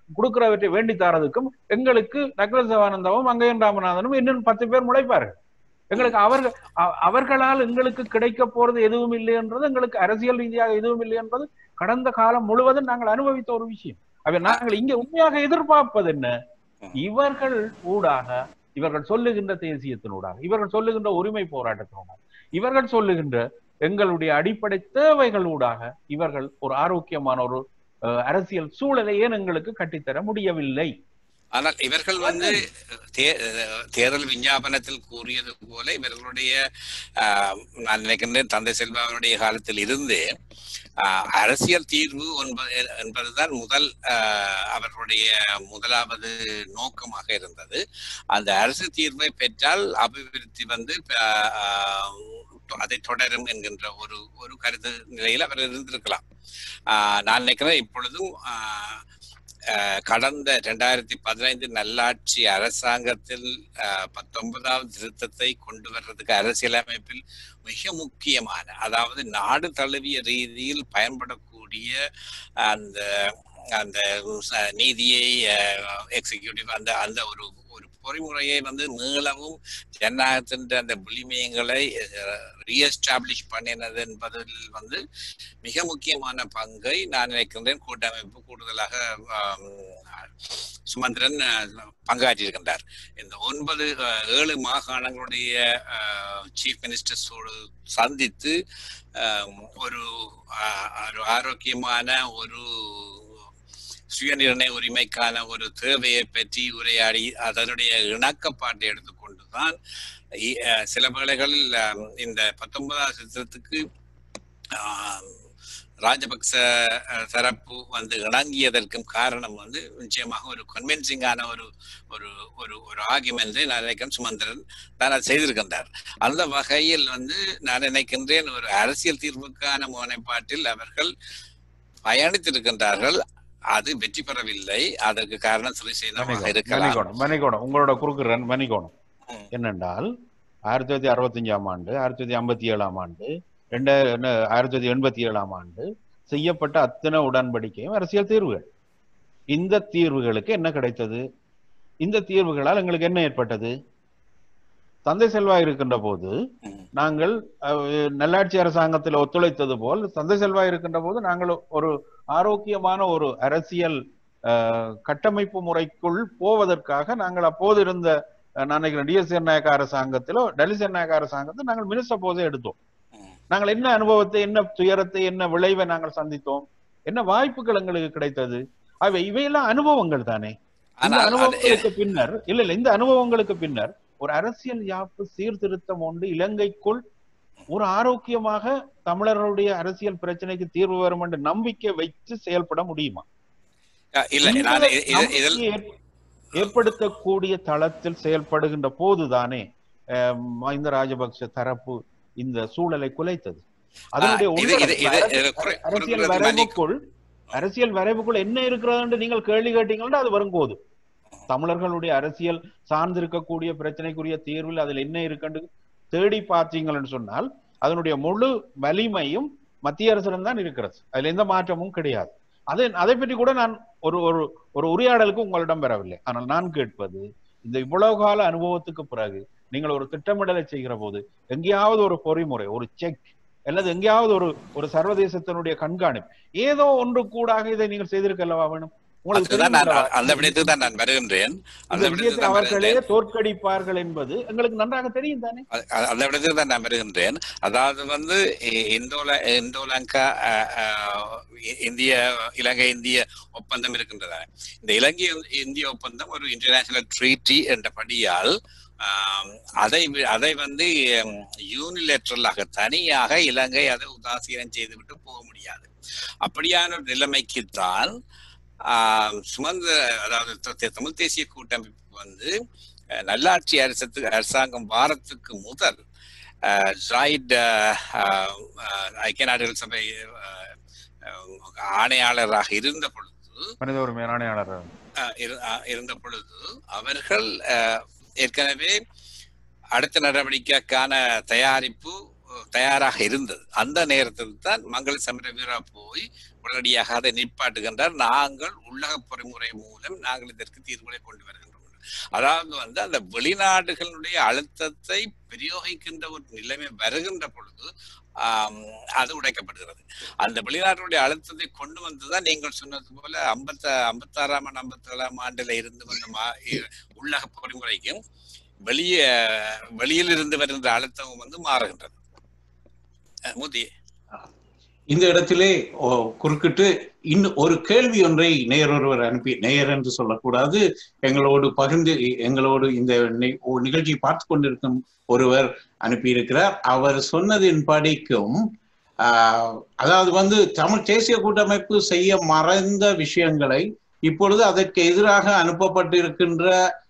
கொடுக்கிறவற்றை வேண்டி தாரதுக்கும் எங்களுக்கு டக்ளஸ் சிவானந்தாவும் மங்கையன் ராமநாதனும் இன்னும் பத்து பேர் முளைப்பார்கள் எங்களுக்கு அவர்கள் அ- அவர்களால் எங்களுக்கு கிடைக்க போறது எதுவும் இல்லை என்றது எங்களுக்கு அரசியல் ரீதியாக எதுவும் இல்லை என்பது கடந்த காலம் முழுவதும் நாங்கள் அனுபவித்த ஒரு விஷயம் அப்ப நாங்கள் இங்க உண்மையாக எதிர்பார்ப்பது என்ன இவர்கள் ஊடாக இவர்கள் சொல்லுகின்ற தேசியத்தினூடாக இவர்கள் சொல்லுகின்ற உரிமை போராட்டத்தினூடாக இவர்கள் சொல்லுகின்ற எங்களுடைய அடிப்படை தேவைகள் ஊடாக இவர்கள் ஒரு ஆரோக்கியமான ஒரு அஹ், அரசியல் சூழலை ஏன் எங்களுக்கு கட்டித்தர முடியவில்லை ஆனால் இவர்கள் வந்து தே- தேர்தல் விஞ்ஞாபனத்தில் கூறியது போல இவர்களுடைய ஆஹ், நான் நினைக்கின்றேன் தந்தை செல்வாவுடைய காலத்தில் இருந்து ஆஹ், அரசியல் தீர்வு என்பது என்பதுதான் முதல் ஆஹ், அவர்களுடைய முதலாவது நோக்கமாக இருந்தது அந்த அரசு தீர்வை பெற்றால் அபிவிருத்தி வந்து ஆஹ், அதை தொடரும் என்கின்ற ஒரு ஒரு கருத்து நிலையில் அவர் இருந்திருக்கலாம் ஆஹ், நான் நினைக்கிறேன் இப்பொழுதும் ஆஹ், அஹ் கடந்த இரண்டாயிரத்தி பதினைந்து நல்லாட்சி அரசாங்கத்தில் அஹ், பத்தொன்பதாவது திருத்தத்தை கொண்டு வர்றதுக்கு அரசியலமைப்பில் மிக முக்கியமான அதாவது நாடு தழுவிய ரீதியில் பயன்படக்கூடிய அந்த அந்த ச- நீதியை எக்ஸிக்யூட்டிவ் அந்த அந்த ஒரு ஒரு பொறிமுறையை வந்து மீளவும் ஜனநாயகத்தின் அந்த விளிமயங்களை ரீஎஸ்டாப்ளிஷ் பண்ணினது என்பதில் வந்து மிக முக்கியமான பங்கை நான் நினைக்கின்றேன் கூட்டமைப்பு கூடுதலாக ஆம், சுமந்திரன் அஹ், பங்காற்றியிருக்கின்றார் இந்த ஒன்பது அஹ், ஏழு மாகாணங்களுடைய சீஃப் மினிஸ்டர்ஸோடு சந்தித்து ஆம், ஒரு ஆ- ஒரு ஆரோக்கியமான ஒரு சுயநிர்ணய உரிமைக்கான ஒரு தேவையை பற்றி உரையாடி அதனுடைய இணக்கப்பாட்டை எடுத்துக்கொண்டுதான் இ- அஹ், சில வேளைகளில் ஆம், இந்த பத்தொன்பதாம் சித்திரத்துக்கு ஆம், ராஜபக்ச அஹ், தரப்பு வந்து இணங்கியதற்கும் காரணம் வந்து நிச்சயமாக ஒரு கன்வின்சிங்கான ஒரு ஒரு ஒரு ஒரு ஆர்குமெண்ட் நான் நினைக்கிறேன் சுமந்திரன் தான் அதை செய்திருக்கின்றார் அந்த வகையில் வந்து நான் நினைக்கின்றேன் ஒரு அரசியல் தீர்வுக்கான முனைப்பாட்டில் அவர்கள் பயணித்திருக்கின்றார்கள் அது வெற்றி பெறவில்லை அதற்கு காரணம் சிறிசேனமாக இருக்கலாம் மணிகோணம் மணிகோணம் உங்களோட குறுக்குறன் மணிகோணம் ம். என்னென்றால் ஆயிரத்தி தொள்ளாயிரத்தி அறுபத்தஞ்சாம் ஆண்டு ஆயிரத்தி தொள்ளாயிரத்தி ஐம்பத்தி ஏழாம் ஆண்டு ரெண்டாயிரம் என்ன, ஆயிரத்தி தொள்ளாயிரத்தி எண்பத்தி ஏழாம் ஆண்டு செய்யப்பட்ட அத்தனை உடன்படிக்கையும் அரசியல் தீர்வுகள் இந்த தீர்வுகளுக்கு என்ன கிடைத்தது இந்த தீர்வுகளால் எங்களுக்கு என்ன ஏற்பட்டது தந்தை செல்வா இருக்கின்ற போது ம். நாங்கள் அஹ், நல்லாட்சி அரசாங்கத்தில் ஒத்துழைத்தது போல் தந்தை செல்வா இருக்கின்ற போது நாங்கள் ஒரு ஆரோக்கியமான ஒரு அரசியல் அஹ், கட்டமைப்பு முறைக்குள் போவதற்காக நாங்கள் அப்போது இருந்த அஹ், நான் நினைக்கிறேன் டிஎஸ் நாயக்க அரசாங்கத்திலோ டெல்லி நாயக்க அரசாங்கத்தில் நாங்கள் மினிஸ்டர் போதே எடுத்தோம் ம். நாங்கள் என்ன அனுபவத்தை என்ன துயரத்தை என்ன விளைவை நாங்கள் சந்தித்தோம் என்ன வாய்ப்புகள் எங்களுக்கு கிடைத்தது அவை இவையெல்லாம் அனுபவங்கள் தானே இந்த ஆனால் அது- அனுபவங்களுக்கு பின்னர் இல்ல இல்ல இந்த அனுபவங்களுக்கு பின்னர் ஒரு அரசியல் யாப்பு சீர்திருத்தம் ஒன்று இலங்கைக்குள் ஒரு ஆரோக்கியமாக தமிழர்களுடைய அரசியல் பிரச்சனைக்கு தீர்வு வரும் என்று நம்பிக்கை வைத்து செயல்பட முடியுமா அஹ் இல்லை இந்த நான் இ- இ- இதில் நம்பிக்கையை ஏற்- ஏற்படுத்தக்கூடிய தளத்தில் செயல்படுகின்ற போதுதானே அஹ், மஹிந்த ராஜபக்ஷ தரப்பு இந்த சூழலை குலைத்தது அதனுடைய இது- இது- உள்ளடக்கம், இது- அரசு- இது குறை- அரசியல் குறுக்குறது வரைவுக்குள் அரசியல் வரைவுக்குள் என்ன இருக்கிறது என்று நீங்கள் கேள்வி கேட்டீங்கன்னா அது வரும்போது தமிழர்களுடைய அரசியல் சார்ந்திருக்கக்கூடிய பிரச்சனைக்குரிய தீர்வில் அதில் என்ன இருக்குன்னு தேடி பார்த்தீங்கன்னு சொன்னால் அதனுடைய முழு வலிமையும் மத்திய அரசிடம் தான் இருக்கிறது அதுல எந்த மாற்றமும் கிடையாது அதை அதை பற்றி கூட நான் ஒரு ஒரு ஒரு உரையாடலுக்கு உங்களிடம் பெறவில்லை ஆனால் நான் கேட்பது இந்த இவ்வளவு கால அனுபவத்துக்கு பிறகு நீங்கள் ஒரு திட்டமிடலை செய்கிற போது எங்கேயாவது ஒரு பொறிமுறை ஒரு செக் அல்லது எங்கேயாவது ஒரு ஒரு சர்வதேசத்தினுடைய கண்காணிப்பு ஏதோ ஒன்று கூடாக இதை நீங்கள் செய்திருக்கல்லவா வேணும் உங்களுக்கு அதுதான் நான் தெரியும் அந்த விடயத்துக்கு தான் நான் வருகின்றேன் அந்த இந்த விடயத்துக்கு விஷயத்தை தான் அவர்களே வருகின்றேன் தோற்கடிப்பார்கள் என்பது எங்களுக்கு நன்றாக தெரியும் தானே அது- அது- அந்த விடத்துக்கு தான் நான் வருகின்றேன் அதாவது வந்து இ- இந்தோல இந்தோலங்கா அஹ், அஹ், இ- இந்திய இலங்கை இந்திய ஒப்பந்தம் இருக்கின்றன இந்த இலங்கை இந்திய ஒப்பந்தம் ஒரு இன்டர்நேஷனல் ட்ரீட்டி என்ற படியால் ஆம், அதை வி- அதை வந்து யூனிலேட்ரலாக தனியாக இலங்கை அதை உதாசீனம் செய்துவிட்டு போக முடியாது அப்படியான ஒரு நிலைமைக்குத்தான் ஆஹ், சுமந்திர அதாவது த- த- தமிழ் தேசிய கூட்டமைப்பு வந்து அஹ், நல்லாட்சி அரசத்துக்கு அரசாங்கம் வாரத்துக்கு முதல் அஹ், ஜாயிட் அஹ், அஹ், ஐக்கிய நாடுகள் சபை அஹ், அஹ், ஆணையாளராக இருந்த பொழுது மனித உரிமை ஆணையாளர் அஹ், இரு- அஹ், இருந்த பொழுது அவர்கள் அஹ், ஏற்கனவே அடுத்த நடவடிக்கைக்கான தயாரிப்பு தயாராக இருந்தது அந்த நேரத்தில் தான் மங்கள சமரவீரா போய் உடனடியாக அதை நிற்பாட்டுகின்றார் நாங்கள் உள்ளக பொறிமுறை மூலம் நாங்கள் இதற்கு தீர்வுகளை கொண்டு வருகின்றோம் அதாவது வந்து அந்த வெளிநாடுகளுடைய அழுத்தத்தை பிரயோகிக்கின்ற ஒரு நிலைமை வருகின்ற பொழுது ஆம், அது உடைக்கப்படுகிறது அந்த வெளிநாட்டுடைய அழுத்தத்தை கொண்டு வந்துதான் நீங்கள் சொன்னது போல ஐம்பத்த ஐம்பத்தாறாம் ஆண்டு ஐம்பத்தேழாம் ஆண்டுல இருந்து வந்த மா- இ- உள்ளக பொறிமுறைக்கும் வெளியே வெளியில் இருந்து வருகின்ற அழுத்தம் வந்து மாறுகின்றது அஹ் மூர்த்தி இந்த இடத்திலே ஓ, குறுக்கிட்டு இன்னும் ஒரு கேள்வி ஒன்றை நேயர் ஒருவர் அனுப்பி நேயர் என்று சொல்லக்கூடாது எங்களோடு பகிர்ந்து எங்களோடு இந்த நி- ஓ, நிகழ்ச்சியை பார்த்து கொண்டிருக்கும் ஒருவர் அனுப்பியிருக்கிறார் அவர் சொன்னதின் படிக்கும் ஆஹ், அதாவது வந்து தமிழ் தேசிய கூட்டமைப்பு செய்ய மறைந்த விஷயங்களை இப்பொழுது அதற்கு எதிராக அனுப்பப்பட்டிருக்கின்ற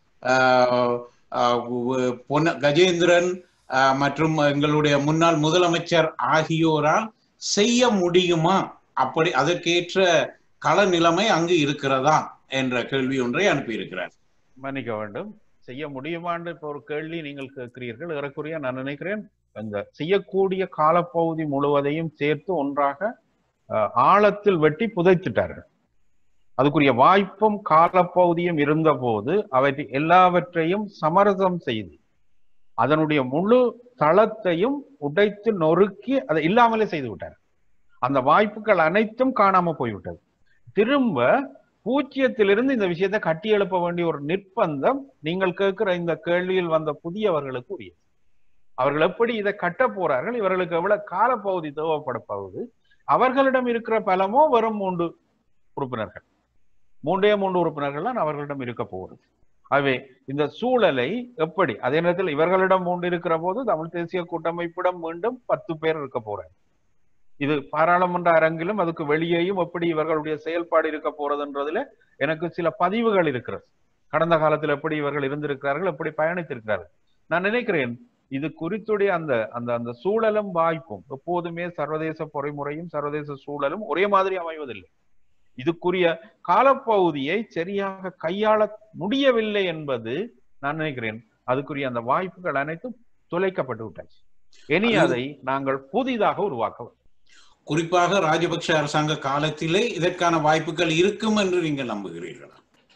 ஆஹ், ஆஹ், உ- பொன்ன கஜேந்திரன் ஆஹ், மற்றும் எங்களுடைய முன்னாள் முதலமைச்சர் ஆகியோரால் செய்ய முடியுமா அப்படி அதற்கேற்ற கள நிலைமை அங்கு இருக்கிறதா என்ற கேள்வி ஒன்றை அனுப்பியிருக்கிறார் மன்னிக்க வேண்டும் செய்ய முடியுமான்னு இப்போ ஒரு கேள்வி நீங்கள் கேட்கிறீர்கள் ஏறக்குறைய நான் நினைக்கிறேன் அந்த செய்யக்கூடிய காலப்பகுதி முழுவதையும் சேர்த்து ஒன்றாக அஹ், ஆழத்தில் வெட்டி புதைத்துட்டார்கள் அதுக்குரிய வாய்ப்பும் காலப்பகுதியும் இருந்தபோது அவற்றை எல்லாவற்றையும் சமரசம் செய்து அதனுடைய முழு தளத்தையும் உடைத்து நொறுக்கி அதை இல்லாமலே செய்து விட்டார் அந்த வாய்ப்புகள் அனைத்தும் காணாம போய்விட்டது திரும்ப பூஜ்ஜியத்திலிருந்து இந்த விஷயத்தை கட்டி எழுப்ப வேண்டிய ஒரு நிர்பந்தம் நீங்கள் கேட்கிற இந்த கேள்வியில் வந்த புதியவர்களுக்கு உரியது அவர்கள் எப்படி இதை கட்ட போறார்கள் இவர்களுக்கு எவ்வளவு காலப்பகுதி தேவைப்பட போகுது அவர்களிடம் இருக்கிற பலமோ வெறும் மூன்று உறுப்பினர்கள் மூன்றே மூன்று உறுப்பினர்கள் தான் அவர்களிடம் இருக்க போகிறது ஆகவே இந்த சூழலை எப்படி அதே நேரத்தில் இவர்களிடம் மூன்று இருக்கிற போது தமிழ் தேசிய கூட்டமைப்பிடம் மீண்டும் பத்து பேர் இருக்க போறாங்க இது பாராளுமன்ற அரங்கிலும் அதுக்கு வெளியேயும் எப்படி இவர்களுடைய செயல்பாடு இருக்க போறதுன்றதுல எனக்கு சில பதிவுகள் இருக்கிறது கடந்த காலத்தில் எப்படி இவர்கள் இருந்திருக்கிறார்கள் எப்படி பயணித்திருக்கிறார்கள் நான் நினைக்கிறேன் இது குறித்துடைய அந்த அந்த அந்த சூழலும் வாய்ப்பும் எப்போதுமே சர்வதேச பொறிமுறையும் சர்வதேச சூழலும் ஒரே மாதிரி அமைவதில்லை இதுக்குரிய காலப்பகுதியை சரியாக கையாள முடியவில்லை என்பது நான் நினைக்கிறேன் அதுக்குரிய அந்த வாய்ப்புகள் அனைத்தும் துளைக்கப்பட்டு விட்டாச்சு இனி அது- அதை நாங்கள் புதிதாக உருவாக்க வேண்டும். குறிப்பாக ராஜபக்ஷ அரசாங்க காலத்திலே இதற்கான வாய்ப்புகள் இருக்கும் என்று நீங்கள் நம்புகிறீர்களா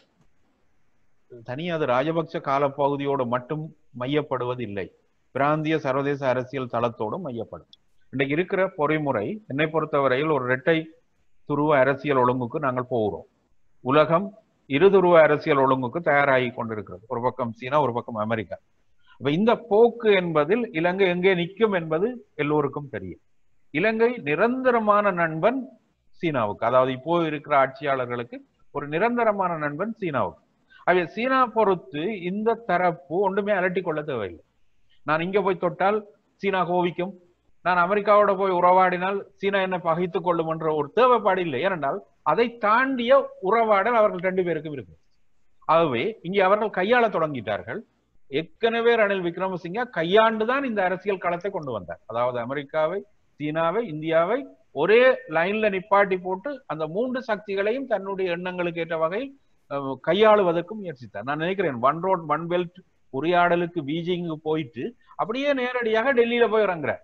தனி அது ராஜபக்ச காலப்பகுதியோடு மட்டும் மையப்படுவது இல்லை பிராந்திய சர்வதேச அரசியல் தளத்தோடும் மையப்படும் இன்றைக்கு இருக்கிற பொறிமுறை என்னை பொறுத்தவரையில் ஒரு இரட்டை துருவ அரசியல் ஒழுங்குக்கு நாங்கள் போகிறோம் உலகம் இருதுருவ அரசியல் ஒழுங்குக்கு தயாராகி கொண்டிருக்கிறது ஒரு பக்கம் சீனா ஒரு பக்கம் அமெரிக்கா அப்ப இந்த போக்கு என்பதில் இலங்கை எங்கே நிற்கும் என்பது எல்லோருக்கும் தெரியும் இலங்கை நிரந்தரமான நண்பன் சீனாவுக்கு அதாவது இப்போ இருக்கிற ஆட்சியாளர்களுக்கு ஒரு நிரந்தரமான நண்பன் சீனாவுக்கு அவை சீனா பொறுத்து இந்த தரப்பு ஒன்றுமே அலட்டி கொள்ள தேவையில்லை நான் இங்க போய் தொட்டால் சீனா கோவிக்கும் நான் அமெரிக்காவோட போய் உறவாடினால் சீனா என்ன பகைத்துக் கொள்ளும் என்ற ஒரு தேவைப்பாடு இல்லை ஏனென்றால் அதை தாண்டிய உறவாடல் அவர்கள் ரெண்டு பேருக்கும் இருக்கு ஆகவே இங்கே அவர்கள் கையாள தொடங்கிட்டார்கள் ஏற்கனவே ரணில் விக்ரமசிங்க கையாண்டுதான் இந்த அரசியல் களத்தை கொண்டு வந்தார் அதாவது அமெரிக்காவை சீனாவை இந்தியாவை ஒரே லைன்ல நிப்பாட்டி போட்டு அந்த மூன்று சக்திகளையும் தன்னுடைய எண்ணங்களுக்கு ஏற்ற வகையில் அஹ், கையாளுவதற்கு முயற்சித்தார் நான் நினைக்கிறேன் ஒன் ரோட் ஒன் பெல்ட் உரையாடலுக்கு பீஜிங்கு போயிட்டு அப்படியே நேரடியாக டெல்லியில போய் இறங்குறார்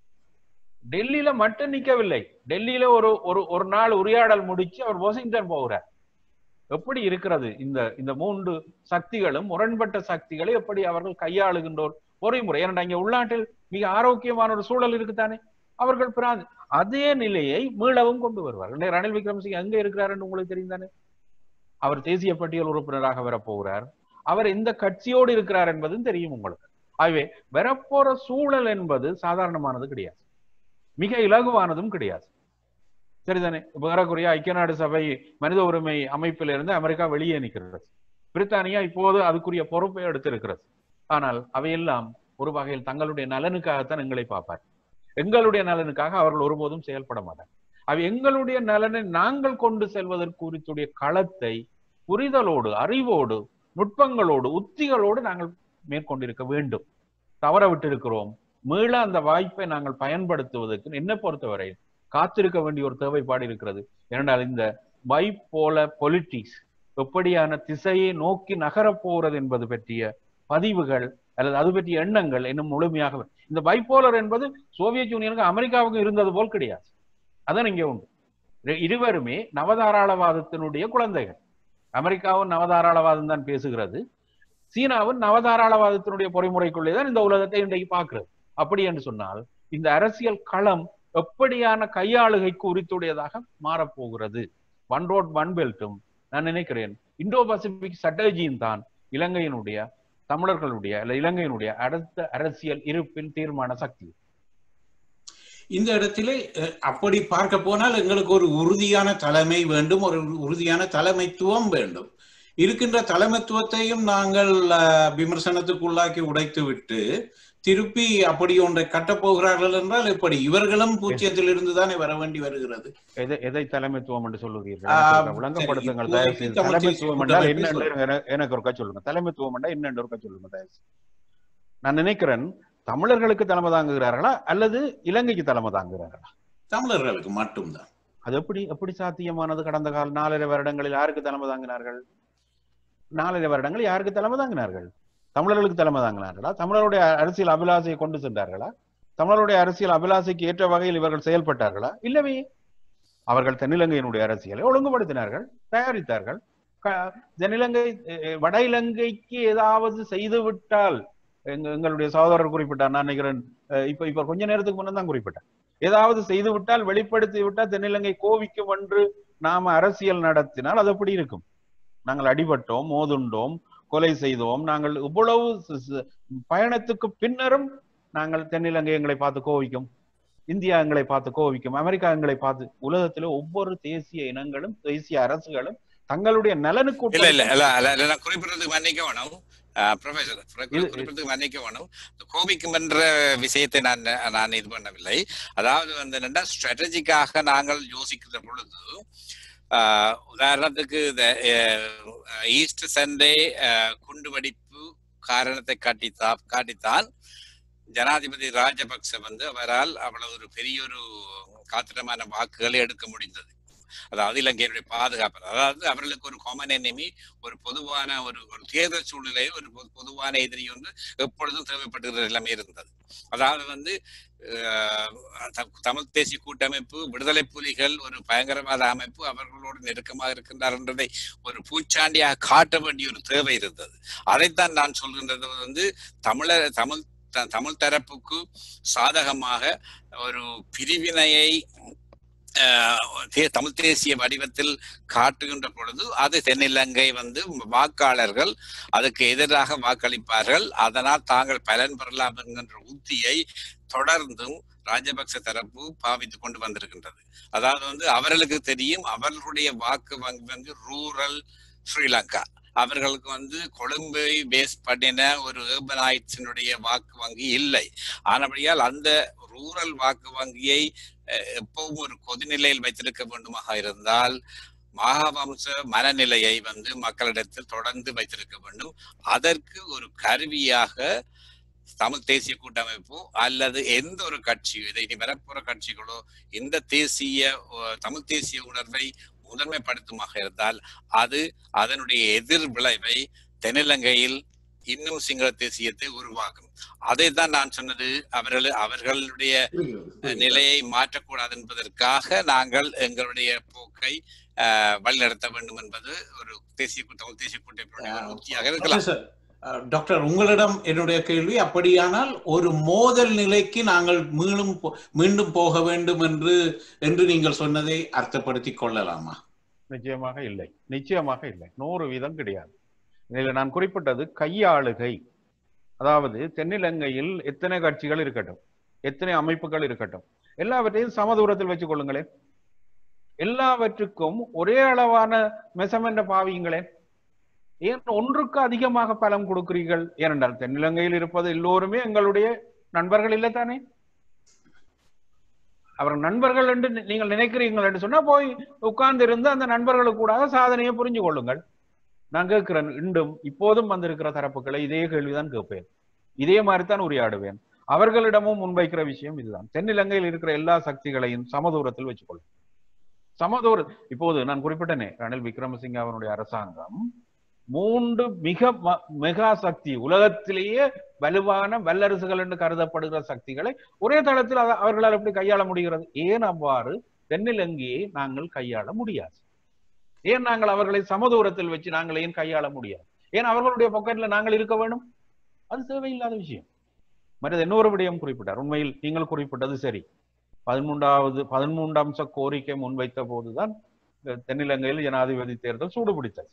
டெல்லியில மட்டும் நிக்கவில்லை டெல்லியில ஒரு ஒரு ஒரு நாள் உரையாடல் முடிச்சு அவர் வாஷிங்டன் போகிறார் எப்படி இருக்கிறது இந்த இந்த மூன்று சக்திகளும் முரண்பட்ட சக்திகளை எப்படி அவர்கள் கையாளுகின்றோர் பொறிமுறை ஏன்னா இங்க உள்நாட்டில் மிக ஆரோக்கியமான ஒரு சூழல் இருக்குதானே அவர்கள் பிராந்தி அதே நிலையை மீளவும் கொண்டு வருவார்கள் இன்னைக்கு ரணில் விக்ரமசிங்க எங்க இருக்கிறாருன்னு உங்களுக்கு தெரியும் தானே அவர் தேசிய பட்டியல் உறுப்பினராக வரப்போகிறார் அவர் எந்த கட்சியோடு இருக்கிறார் என்பதும் தெரியும் உங்களுக்கு ஆகவே வரப்போற சூழல் என்பது சாதாரணமானது கிடையாது மிக இலகுவானதும் கிடையாது சரிதானே இப்ப ஏறக்குறைய ஐக்கிய நாடு சபை மனித உரிமை அமைப்பிலிருந்து அமெரிக்கா வெளியே நிற்கிறது பிரித்தானியா இப்போது அதுக்குரிய பொறுப்பை எடுத்திருக்கிறது ஆனால் அவையெல்லாம் ஒரு வகையில் தங்களுடைய நலனுக்காகத்தான் எங்களை பார்ப்பார் எங்களுடைய நலனுக்காக அவர்கள் ஒருபோதும் செயல்பட மாட்டார் அவை எங்களுடைய நலனை நாங்கள் கொண்டு செல்வதற்கு குறித்துடைய களத்தை புரிதலோடு அறிவோடு நுட்பங்களோடு உத்திகளோடு நாங்கள் மேற்கொண்டிருக்க வேண்டும் தவற விட்டிருக்கிறோம் மீள அந்த வாய்ப்பை நாங்கள் பயன்படுத்துவதற்கு என்ன பொறுத்தவரை காத்திருக்க வேண்டிய ஒரு தேவைப்பாடு இருக்கிறது ஏனென்றால் இந்த வைப் போல பொலிட்டிக்ஸ் எப்படியான திசையை நோக்கி நகரப் போகிறது என்பது பற்றிய பதிவுகள் அல்லது அது பற்றிய எண்ணங்கள் இன்னும் முழுமையாக இந்த பைப்போலர் என்பது சோவியத் யூனியனுக்கு அமெரிக்காவுக்கும் இருந்தது போல் கிடையாது அதான் இங்கே உண்டு இரு- இருவருமே நவதாராளவாதத்தினுடைய குழந்தைகள் அமெரிக்காவும் நவதாராளவாதம் தான் பேசுகிறது சீனாவும் நவதாராளவாதத்தினுடைய பொறிமுறைக்குள்ளே தான் இந்த உலகத்தை இன்றைக்கு பார்க்கிறது அப்படி என்று சொன்னால் இந்த அரசியல் களம் எப்படியான கையாளுகைக்கு உரித்துடையதாக மாறப்போகிறது ஒன் ரோட் ஒன் பெல்ட்டும் நான் நினைக்கிறேன் இந்தோ பசிபிக் ஸ்ட்ராட்டஜியும் தான் இலங்கையினுடைய தமிழர்களுடைய அல்ல இலங்கையினுடைய அடுத்த அரசியல் இருப்பின் தீர்மான சக்தி இந்த இடத்திலே அஹ், அப்படி பார்க்க போனால் எங்களுக்கு ஒரு உறுதியான தலைமை வேண்டும் ஒரு உறுதியான தலைமைத்துவம் வேண்டும் இருக்கின்ற தலைமைத்துவத்தையும் நாங்கள் அஹ், விமர்சனத்துக்குள்ளாக்கி உடைத்து விட்டு திருப்பி அப்படி ஒன்றை கட்டப் போகிறார்கள் என்றால் எப்படி இவர்களும் பூச்சியத்தில் இருந்து தானே வர வேண்டி வருகிறது எதை எதை தலைமைத்துவம் என்று சொல்லுவீர்கள் ஆ, எனக்கு சரி, விளங்கப்படுத்துங்கள் இப்போதைக்கு தயவு செய்து தமிழ் தலைமைத்துவம் தேசிய என்றால் கூட்டமைப்பை என்ன சொல்லுங்க. எனக்கு- எனக்கு ஒருக்கா சொல்லுங்க தலைமைத்துவம் என்றால் என்ன ஒருக்கா சொல்லுங்க தயவு செய்து. நான் நினைக்கிறேன் தமிழர்களுக்கு தலைமை தாங்குகிறார்களா அல்லது இலங்கைக்கு தலைமை தாங்குகிறார்களா தமிழர்களுக்கு மட்டும்தான் அது எப்படி எப்படி சாத்தியமானது கடந்த கால நாலரை வருடங்களில் யாருக்கு தலைமை தாங்கினார்கள் நாலரை வருடங்கள் யாருக்கு தலைமை தாங்கினார்கள் தமிழர்களுக்கு தலைமை தாங்கினார்களா தமிழருடைய அரசியல் அபிலாசையை கொண்டு சென்றார்களா தமிழருடைய அரசியல் அபிலாசைக்கு ஏற்ற வகையில் இவர்கள் செயல்பட்டார்களா இல்லவே அவர்கள் தென்னிலங்கையினுடைய அரசியலை ஒழுங்குபடுத்தினார்கள் தயாரித்தார்கள் க- தென்னிலங்கை அஹ், வட இலங்கைக்கு ஏதாவது செய்து விட்டால் எங்க எங்களுடைய சகோதரர் குறிப்பிட்டார் நான் நினைக்கிறேன் அஹ், இப்ப இப்ப கொஞ்ச நேரத்துக்கு முன்ன தான் குறிப்பிட்டார் ஏதாவது செய்து விட்டால் வெளிப்படுத்தி விட்டால் தென்னிலங்கை கோவிக்கும் என்று நாம அரசியல் நடத்தினால் அது எப்படி இருக்கும் நாங்கள் அடிபட்டோம் மோதுண்டோம் கொலை செய்தோம் நாங்கள் இவ்வளவு ச- ச- பயணத்துக்கு பின்னரும் நாங்கள் தென்னிலங்கை எங்களை பார்த்து கோவிக்கும் இந்தியா எங்களை பார்த்து கோவிக்கும் அமெரிக்கா எங்களை பார்த்து உலகத்திலே ஒவ்வொரு தேசிய இனங்களும் தேசிய அரசுகளும் தங்களுடைய நலனுக்கு இல்ல இல்ல உட்பட்டு- இல்ல இல்ல, இல்ல நான் குறிப்பிடறதுக்கு மன்னிக்க வேணும் ப்ரொஃபசர் இது- குறிப்பிடறதுக்கு மன்னிக்க வேணும் இந்த கோபிக்கும் என்ற விஷயத்தை நான் நான் இது பண்ணவில்லை அதாவது வந்து என்னன்னா ஸ்ட்ராட்டஜிக்காக நாங்கள் யோசிக்கிற பொழுது ஆஹ், உதாரணத்துக்கு இந்த ஈஸ்ட் சண்டே குண்டுவெடிப்பு காரணத்தை காட்டித்தா காட்டித்தான் ஜனாதிபதி ராஜபக்ச வந்து அவரால் அவ்வளவு ஒரு பெரிய ஒரு காத்திரமான வாக்குகளை எடுக்க முடிந்தது அதாவது இலங்கையினுடைய பாதுகாப்பு அதாவது அவர்களுக்கு ஒரு காமன் enemy ஒரு பொதுவான ஒரு ஒரு தேர்தல் சூழ்நிலையில் ஒரு பொது- பொதுவான எதிரி வந்து எப்பொழுதும் தேவைப்படுகிற நிலைமை இருந்தது அதாவது வந்து அஹ், த- தமிழ் தேசிய கூட்டமைப்பு விடுதலை புலிகள் ஒரு பயங்கரவாத அமைப்பு அவர்களோடு நெருக்கமாக இருக்கின்றார் என்றதை ஒரு பூச்சாண்டியாக காட்ட வேண்டிய ஒரு தேவை இருந்தது அதைத்தான் நான் சொல்கின்றது வந்து தமிழர் தமிழ் த- தமிழ் தரப்புக்கு சாதகமாக ஒரு பிரிவினையை ஆஹ், தே- தமிழ் தேசிய வடிவத்தில் காட்டுகின்ற பொழுது அது தென்னிலங்கை வந்து வாக்காளர்கள் அதுக்கு எதிராக வாக்களிப்பார்கள் அதனால் தாங்கள் பலன் பெறலாம் என்கின்ற உத்தியை தொடர்ந்தும் ராஜபக்ச தரப்பு பாவித்துக் கொண்டு வந்திருக்கின்றது அதாவது வந்து அவர்களுக்கு தெரியும் அவர்களுடைய வாக்கு வங்கி வந்து ரூரல் ஸ்ரீலங்கா அவர்களுக்கு வந்து கொழும்பை பேஸ் பண்ணின ஒரு ஏர்பனாய்ட்ஸினுடைய வாக்கு வங்கி இல்லை ஆனபடியால் அந்த ரூரல் வாக்கு வங்கியை அஹ், எப்பவும் ஒரு கொதிநிலையில் வைத்திருக்க வேண்டுமாக இருந்தால் மகாவம்ச மனநிலையை வந்து மக்களிடத்தில் தொடர்ந்து வைத்திருக்க வேண்டும் அதற்கு ஒரு கருவியாக தமிழ் தேசிய கூட்டமைப்பு அல்லது எந்த ஒரு கட்சியோ இதை இனி வரப்போற கட்சிகளோ இந்த தேசிய அஹ், தமிழ் தேசிய உணர்வை முதன்மைப்படுத்துமாக இருந்தால் அது அதனுடைய எதிர் விளைவை தென்னிலங்கையில் இன்னும் சிங்கள தேசியத்தை உருவாக்கும் அதை தான் நான் சொன்னது அவர்கள் அவர்களுடைய நிலையை மாற்றக்கூடாது என்பதற்காக நாங்கள் எங்களுடைய போக்கை அஹ், வழிநடத்த வேண்டும் என்பது ஒரு தேசிய கூ- தமிழ் தேசிய கூட்டமைப்பினுடைய ஒரு உத்தியாக இருக்கலாம் Professor, அஹ், டாக்டர் உங்களிடம் என்னுடைய கேள்வி அப்படியானால் ஒரு மோதல் நிலைக்கு நாங்கள் மீண்டும் போ- மீண்டும் போக வேண்டும் என்று என்று நீங்கள் சொன்னதை அர்த்தப்படுத்திக் கொள்ளலாமா நிச்சயமாக இல்லை நிச்சயமாக இல்லை நூறு வீதம் கிடையாது இதில் நான் குறிப்பிட்டது கையாளுகை அதாவது தென்னிலங்கையில் எத்தனை கட்சிகள் இருக்கட்டும் எத்தனை அமைப்புகள் இருக்கட்டும் எல்லாவற்றையும் சமதூரத்தில் வச்சுக் கொள்ளுங்களேன் எல்லாவற்றுக்கும் ஒரே அளவான மெசமென்ற பாவியுங்களேன் ஏன் ஒன்றுக்கு அதிகமாக பலம் கொடுக்கிறீர்கள் ஏனென்றால் தென்னிலங்கையில் இருப்பது எல்லோருமே எங்களுடைய நண்பர்கள் இல்லைத்தானே அவர் நண்பர்கள் என்று நீ- நீங்கள் நினைக்கிறீர்கள் என்று சொன்னா போய் உட்கார்ந்து இருந்து அந்த நண்பர்களுக்கு கூட சாதனையை புரிஞ்சு கொள்ளுங்கள் நான் கேட்கிறேன் இன்றும் இப்போதும் வந்திருக்கிற தரப்புகளை இதே கேள்விதான் கேட்பேன் இதே மாதிரி தான் உரையாடுவேன் அவர்களிடமும் முன்வைக்கிற விஷயம் இதுதான் தென்னிலங்கையில் இருக்கிற எல்லா சக்திகளையும் சமதூரத்தில் வச்சுக்கொள்ளும் சமதூர இப்போது நான் குறிப்பிட்டனே ரணில் விக்ரமசிங்க அவனுடைய அரசாங்கம் மூன்று மிக ம- மெகா சக்தி உலகத்திலேயே வலுவான வல்லரசுகள் என்று கருதப்படுகிற சக்திகளை ஒரே தளத்தில் அத- அவர்களால் எப்படி கையாள முடிகிறது ஏன் அவ்வாறு தென்னிலங்கையை நாங்கள் கையாள முடியாது ஏன் நாங்கள் அவர்களை சமதூரத்தில் வச்சு நாங்கள் ஏன் கையாள முடியாது ஏன் அவர்களுடைய பாக்கெட்ல நாங்கள் இருக்க வேண்டும் அது தேவையில்லாத விஷயம் மற்றது இன்னொரு விடயம் குறிப்பிட்டார் உண்மையில் நீங்கள் குறிப்பிட்டது சரி பதிமூன்றாவது பதிமூன்று அம்ச கோரிக்கை முன்வைத்த போதுதான் இந்த தென்னிலங்கையில் ஜனாதிபதி தேர்தல் சூடுபிடித்தது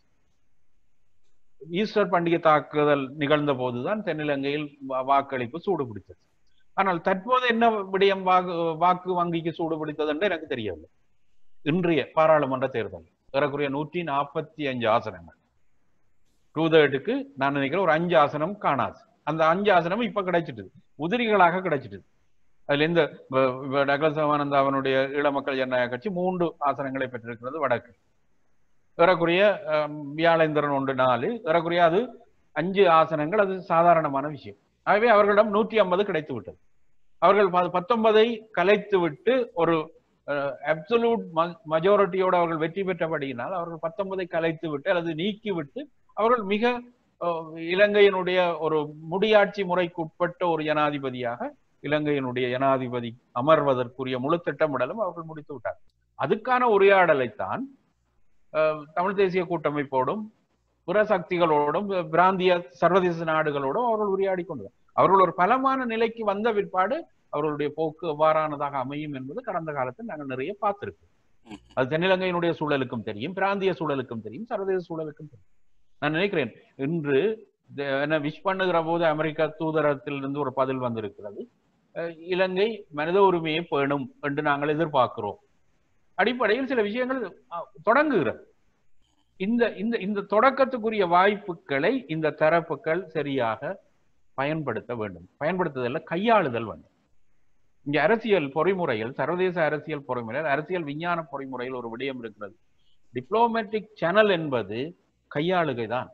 ஈஸ்டர் பண்டிகை தாக்குதல் நிகழ்ந்த போதுதான் தென்னிலங்கையில் வா- வாக்களிப்பு சூடுபிடித்தது ஆனால் தற்போது என்ன விடயம் வாக்கு வாக்கு வங்கிக்கு சூடுபிடித்தது என்று எனக்கு தெரியவில்லை இன்றைய பாராளுமன்ற தேர்தல் ஏறக்குறைய நூற்றி நாற்பத்தி அஞ்சு ஆசனங்கள் டூ தேர்ட்டுக்கு நான் நினைக்கிறேன் ஒரு அஞ்சு ஆசனம் காணாது அந்த அஞ்சு ஆசனம் இப்ப கிடைச்சிட்டுது உதிரிகளாக கிடைச்சிட்டுது அதுல இந்த வ- வ- டக்ளஸ் சவானந்தா அவனுடைய ஈழ மக்கள் ஜனநாயக கட்சி மூன்று ஆசனங்களை பெற்றிருக்கிறது வடக்கு ஏறக்குறைய அஹ், வியாழேந்திரன் ஒன்று நாலு ஏறக்குறைய அது அஞ்சு ஆசனங்கள் அது சாதாரணமான விஷயம் ஆகவே அவர்களிடம் நூற்றி ஐம்பது கிடைத்து விட்டது அவர்கள் ப- பத்தொன்பதை கலைத்து விட்டு ஒரு அப்சல்யூட் மெஜாரிட்டியோடு அவர்கள் வெற்றி பெற்றபடியினால் அவர்கள் பத்தொன்பதை கலைத்து விட்டு அல்லது நீக்கி விட்டு அவர்கள் மிக அஹ், இலங்கையினுடைய ஒரு முடியாட்சி முறைக்கு உட்பட்ட ஒரு ஜனாதிபதியாக இலங்கையினுடைய ஜனாதிபதி அமர்வதற்குரிய முழு திட்டமிடலும் அவர்கள் முடித்து விட்டார் அதுக்கான உரையாடலைத்தான் அஹ், தமிழ் தேசிய கூட்டமைப்போடும் புற சக்திகளோடும் பிராந்திய சர்வதேச நாடுகளோடும் அவர்கள் உரையாடி கொண்டனர் அவர்கள் ஒரு பலமான நிலைக்கு வந்த பிற்பாடு அவர்களுடைய போக்கு எவ்வாறானதாக அமையும் என்பது கடந்த காலத்தில் நாங்கள் நிறைய பார்த்திருக்கோம் அது தென்னிலங்கையினுடைய சூழலுக்கும் தெரியும் பிராந்திய சூழலுக்கும் தெரியும் சர்வதேச சூழலுக்கும் தெரியும் நான் நினைக்கிறேன் இன்று இந்த என்ன விஷ் பண்ணுகிற போது அமெரிக்கா தூதரகத்திலிருந்து ஒரு பதில் வந்திருக்கிறது அஹ் இலங்கை மனித உரிமையை பேணும் என்று நாங்கள் எதிர்பார்க்கிறோம் அடிப்படையில் சில விஷயங்கள் அஹ், தொடங்குகிறது இந்த இந்த இந்த தொடக்கத்துக்குரிய வாய்ப்புகளை இந்த தரப்புகள் சரியாக பயன்படுத்த வேண்டும் பயன்படுத்துதல்ல கையாளுதல் வேண்டும் இங்க அரசியல் பொறிமுறையில் சர்வதேச அரசியல் பொறிமுறையில் அரசியல் விஞ்ஞான பொறிமுறையில் ஒரு விடயம் இருக்கிறது டிப்ளோமேட்டிக் சேனல் என்பது கையாளுகை தான்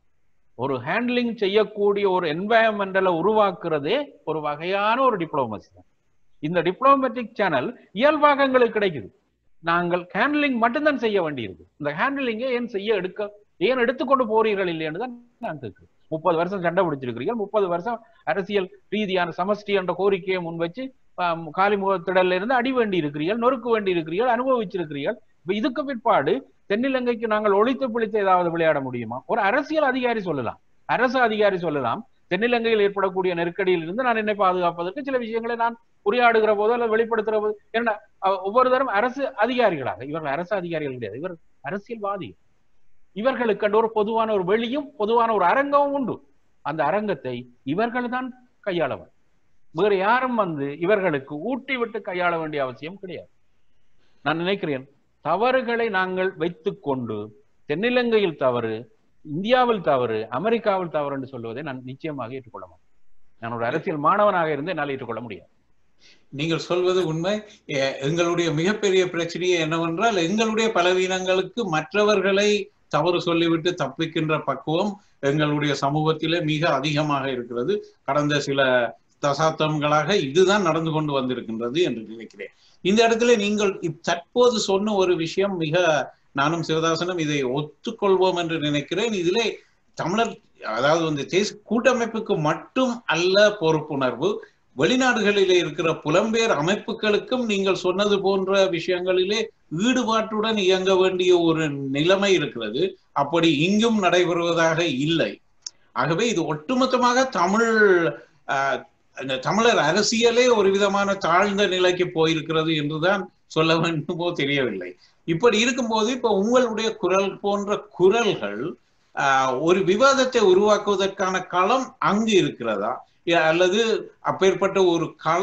ஒரு ஹேண்ட்லிங் செய்யக்கூடிய ஒரு என்வாயன்மெண்டலை உருவாக்குறதே ஒரு வகையான ஒரு டிப்ளோமசி தான் இந்த டிப்ளோமேட்டிக் சேனல் இயல்பாக எங்களுக்கு கிடைக்குது நாங்கள் ஹேண்ட்லிங் மட்டும்தான் செய்ய வேண்டியிருக்கு இந்த ஹேண்ட்லிங்கை ஏன் செய்ய எடுக்க ஏன் எடுத்துக்கொண்டு போறீர்கள் இல்லைன்னு தான் நான் கேட்கிறேன் முப்பது வருஷம் சண்டை பிடிச்சிருக்கிறீர்கள் முப்பது வருஷம் அரசியல் ரீதியான சமஷ்டி என்ற கோரிக்கையை முன் வச்சு ஆம், காலிமுகத்திடல்ல இருந்து அடி வேண்டி இருக்கிறீர்கள் நொறுக்கு வேண்டி இருக்கிறீர்கள் அனுபவிச்சிருக்கிறீர்கள் இப்ப இதுக்கு பிற்பாடு தென்னிலங்கைக்கு நாங்கள் ஒழித்து பிடித்து ஏதாவது விளையாட முடியுமா ஒரு அரசியல் அதிகாரி சொல்லலாம் அரசு அதிகாரி சொல்லலாம் தென்னிலங்கையில் ஏற்படக்கூடிய நெருக்கடியில் இருந்து நான் என்னை பாதுகாப்பதற்கு சில விஷயங்களை நான் உரையாடுகிற போதோ அல்லது வெளிப்படுத்துற போது என்ன அஹ், ஒவ்வொரு தரம் அரசு அதிகாரிகளாக இவர்கள் அரசு அதிகாரிகள் கிடையாது இவர் அரசியல்வாதி இவர்களுக்கு கண்டு ஒரு பொதுவான ஒரு வெளியும் பொதுவான ஒரு அரங்கமும் உண்டு அந்த அரங்கத்தை இவர்கள் தான் கையாளவர் வேறு யாரும் வந்து இவர்களுக்கு ஊட்டி விட்டு கையாள வேண்டிய அவசியம் கிடையாது நான் நினைக்கிறேன் தவறுகளை நாங்கள் வைத்துக் கொண்டு தென்னிலங்கையில் தவறு இந்தியாவில் தவறு அமெரிக்காவில் தவறு என்று சொல்வதை நான் நிச்சயமாக ஏற்றுக்கொள்ள மாட்டேன் நான் ஒரு அரசியல் மாணவனாக இருந்து என்னால் ஏற்றுக்கொள்ள முடியாது நீங்கள் சொல்வது உண்மை எ- எங்களுடைய மிகப்பெரிய பிரச்சனையே என்னவென்றால் எங்களுடைய பலவீனங்களுக்கு மற்றவர்களை தவறு சொல்லிவிட்டு தப்பிக்கின்ற பக்குவம் எங்களுடைய சமூகத்திலே மிக அதிகமாக இருக்கிறது கடந்த சில தசாப்தங்களாக இதுதான் நடந்து கொண்டு வந்திருக்கின்றது என்று நினைக்கிறேன் இந்த இடத்துல நீங்கள் இப்- தற்போது சொன்ன ஒரு விஷயம் மிக நானும் சிவதாசனும் இதை ஒத்துக்கொள்வோம் என்று நினைக்கிறேன் இதிலே தமிழர் அதாவது வந்து தேச கூட்டமைப்புக்கு மட்டும் அல்ல பொறுப்புணர்வு வெளிநாடுகளிலே இருக்கிற புலம்பெயர் அமைப்புகளுக்கும் நீங்கள் சொன்னது போன்ற விஷயங்களிலே ஈடுபாட்டுடன் இயங்க வேண்டிய ஒரு நிலைமை இருக்கிறது அப்படி இங்கும் நடைபெறுவதாக இல்லை ஆகவே இது ஒட்டுமொத்தமாக தமிழ் ஆஹ், அந்த தமிழர் அரசியலே ஒரு விதமான தாழ்ந்த நிலைக்கு போயிருக்கிறது என்றுதான் சொல்ல வேண்டுமோ தெரியவில்லை இப்படி இருக்கும்போது இப்ப உங்களுடைய குரல் போன்ற குரல்கள் ஆஹ், ஒரு விவாதத்தை உருவாக்குவதற்கான களம் அங்கு இருக்கிறதா இ- அல்லது அப்பேற்பட்ட ஒரு கள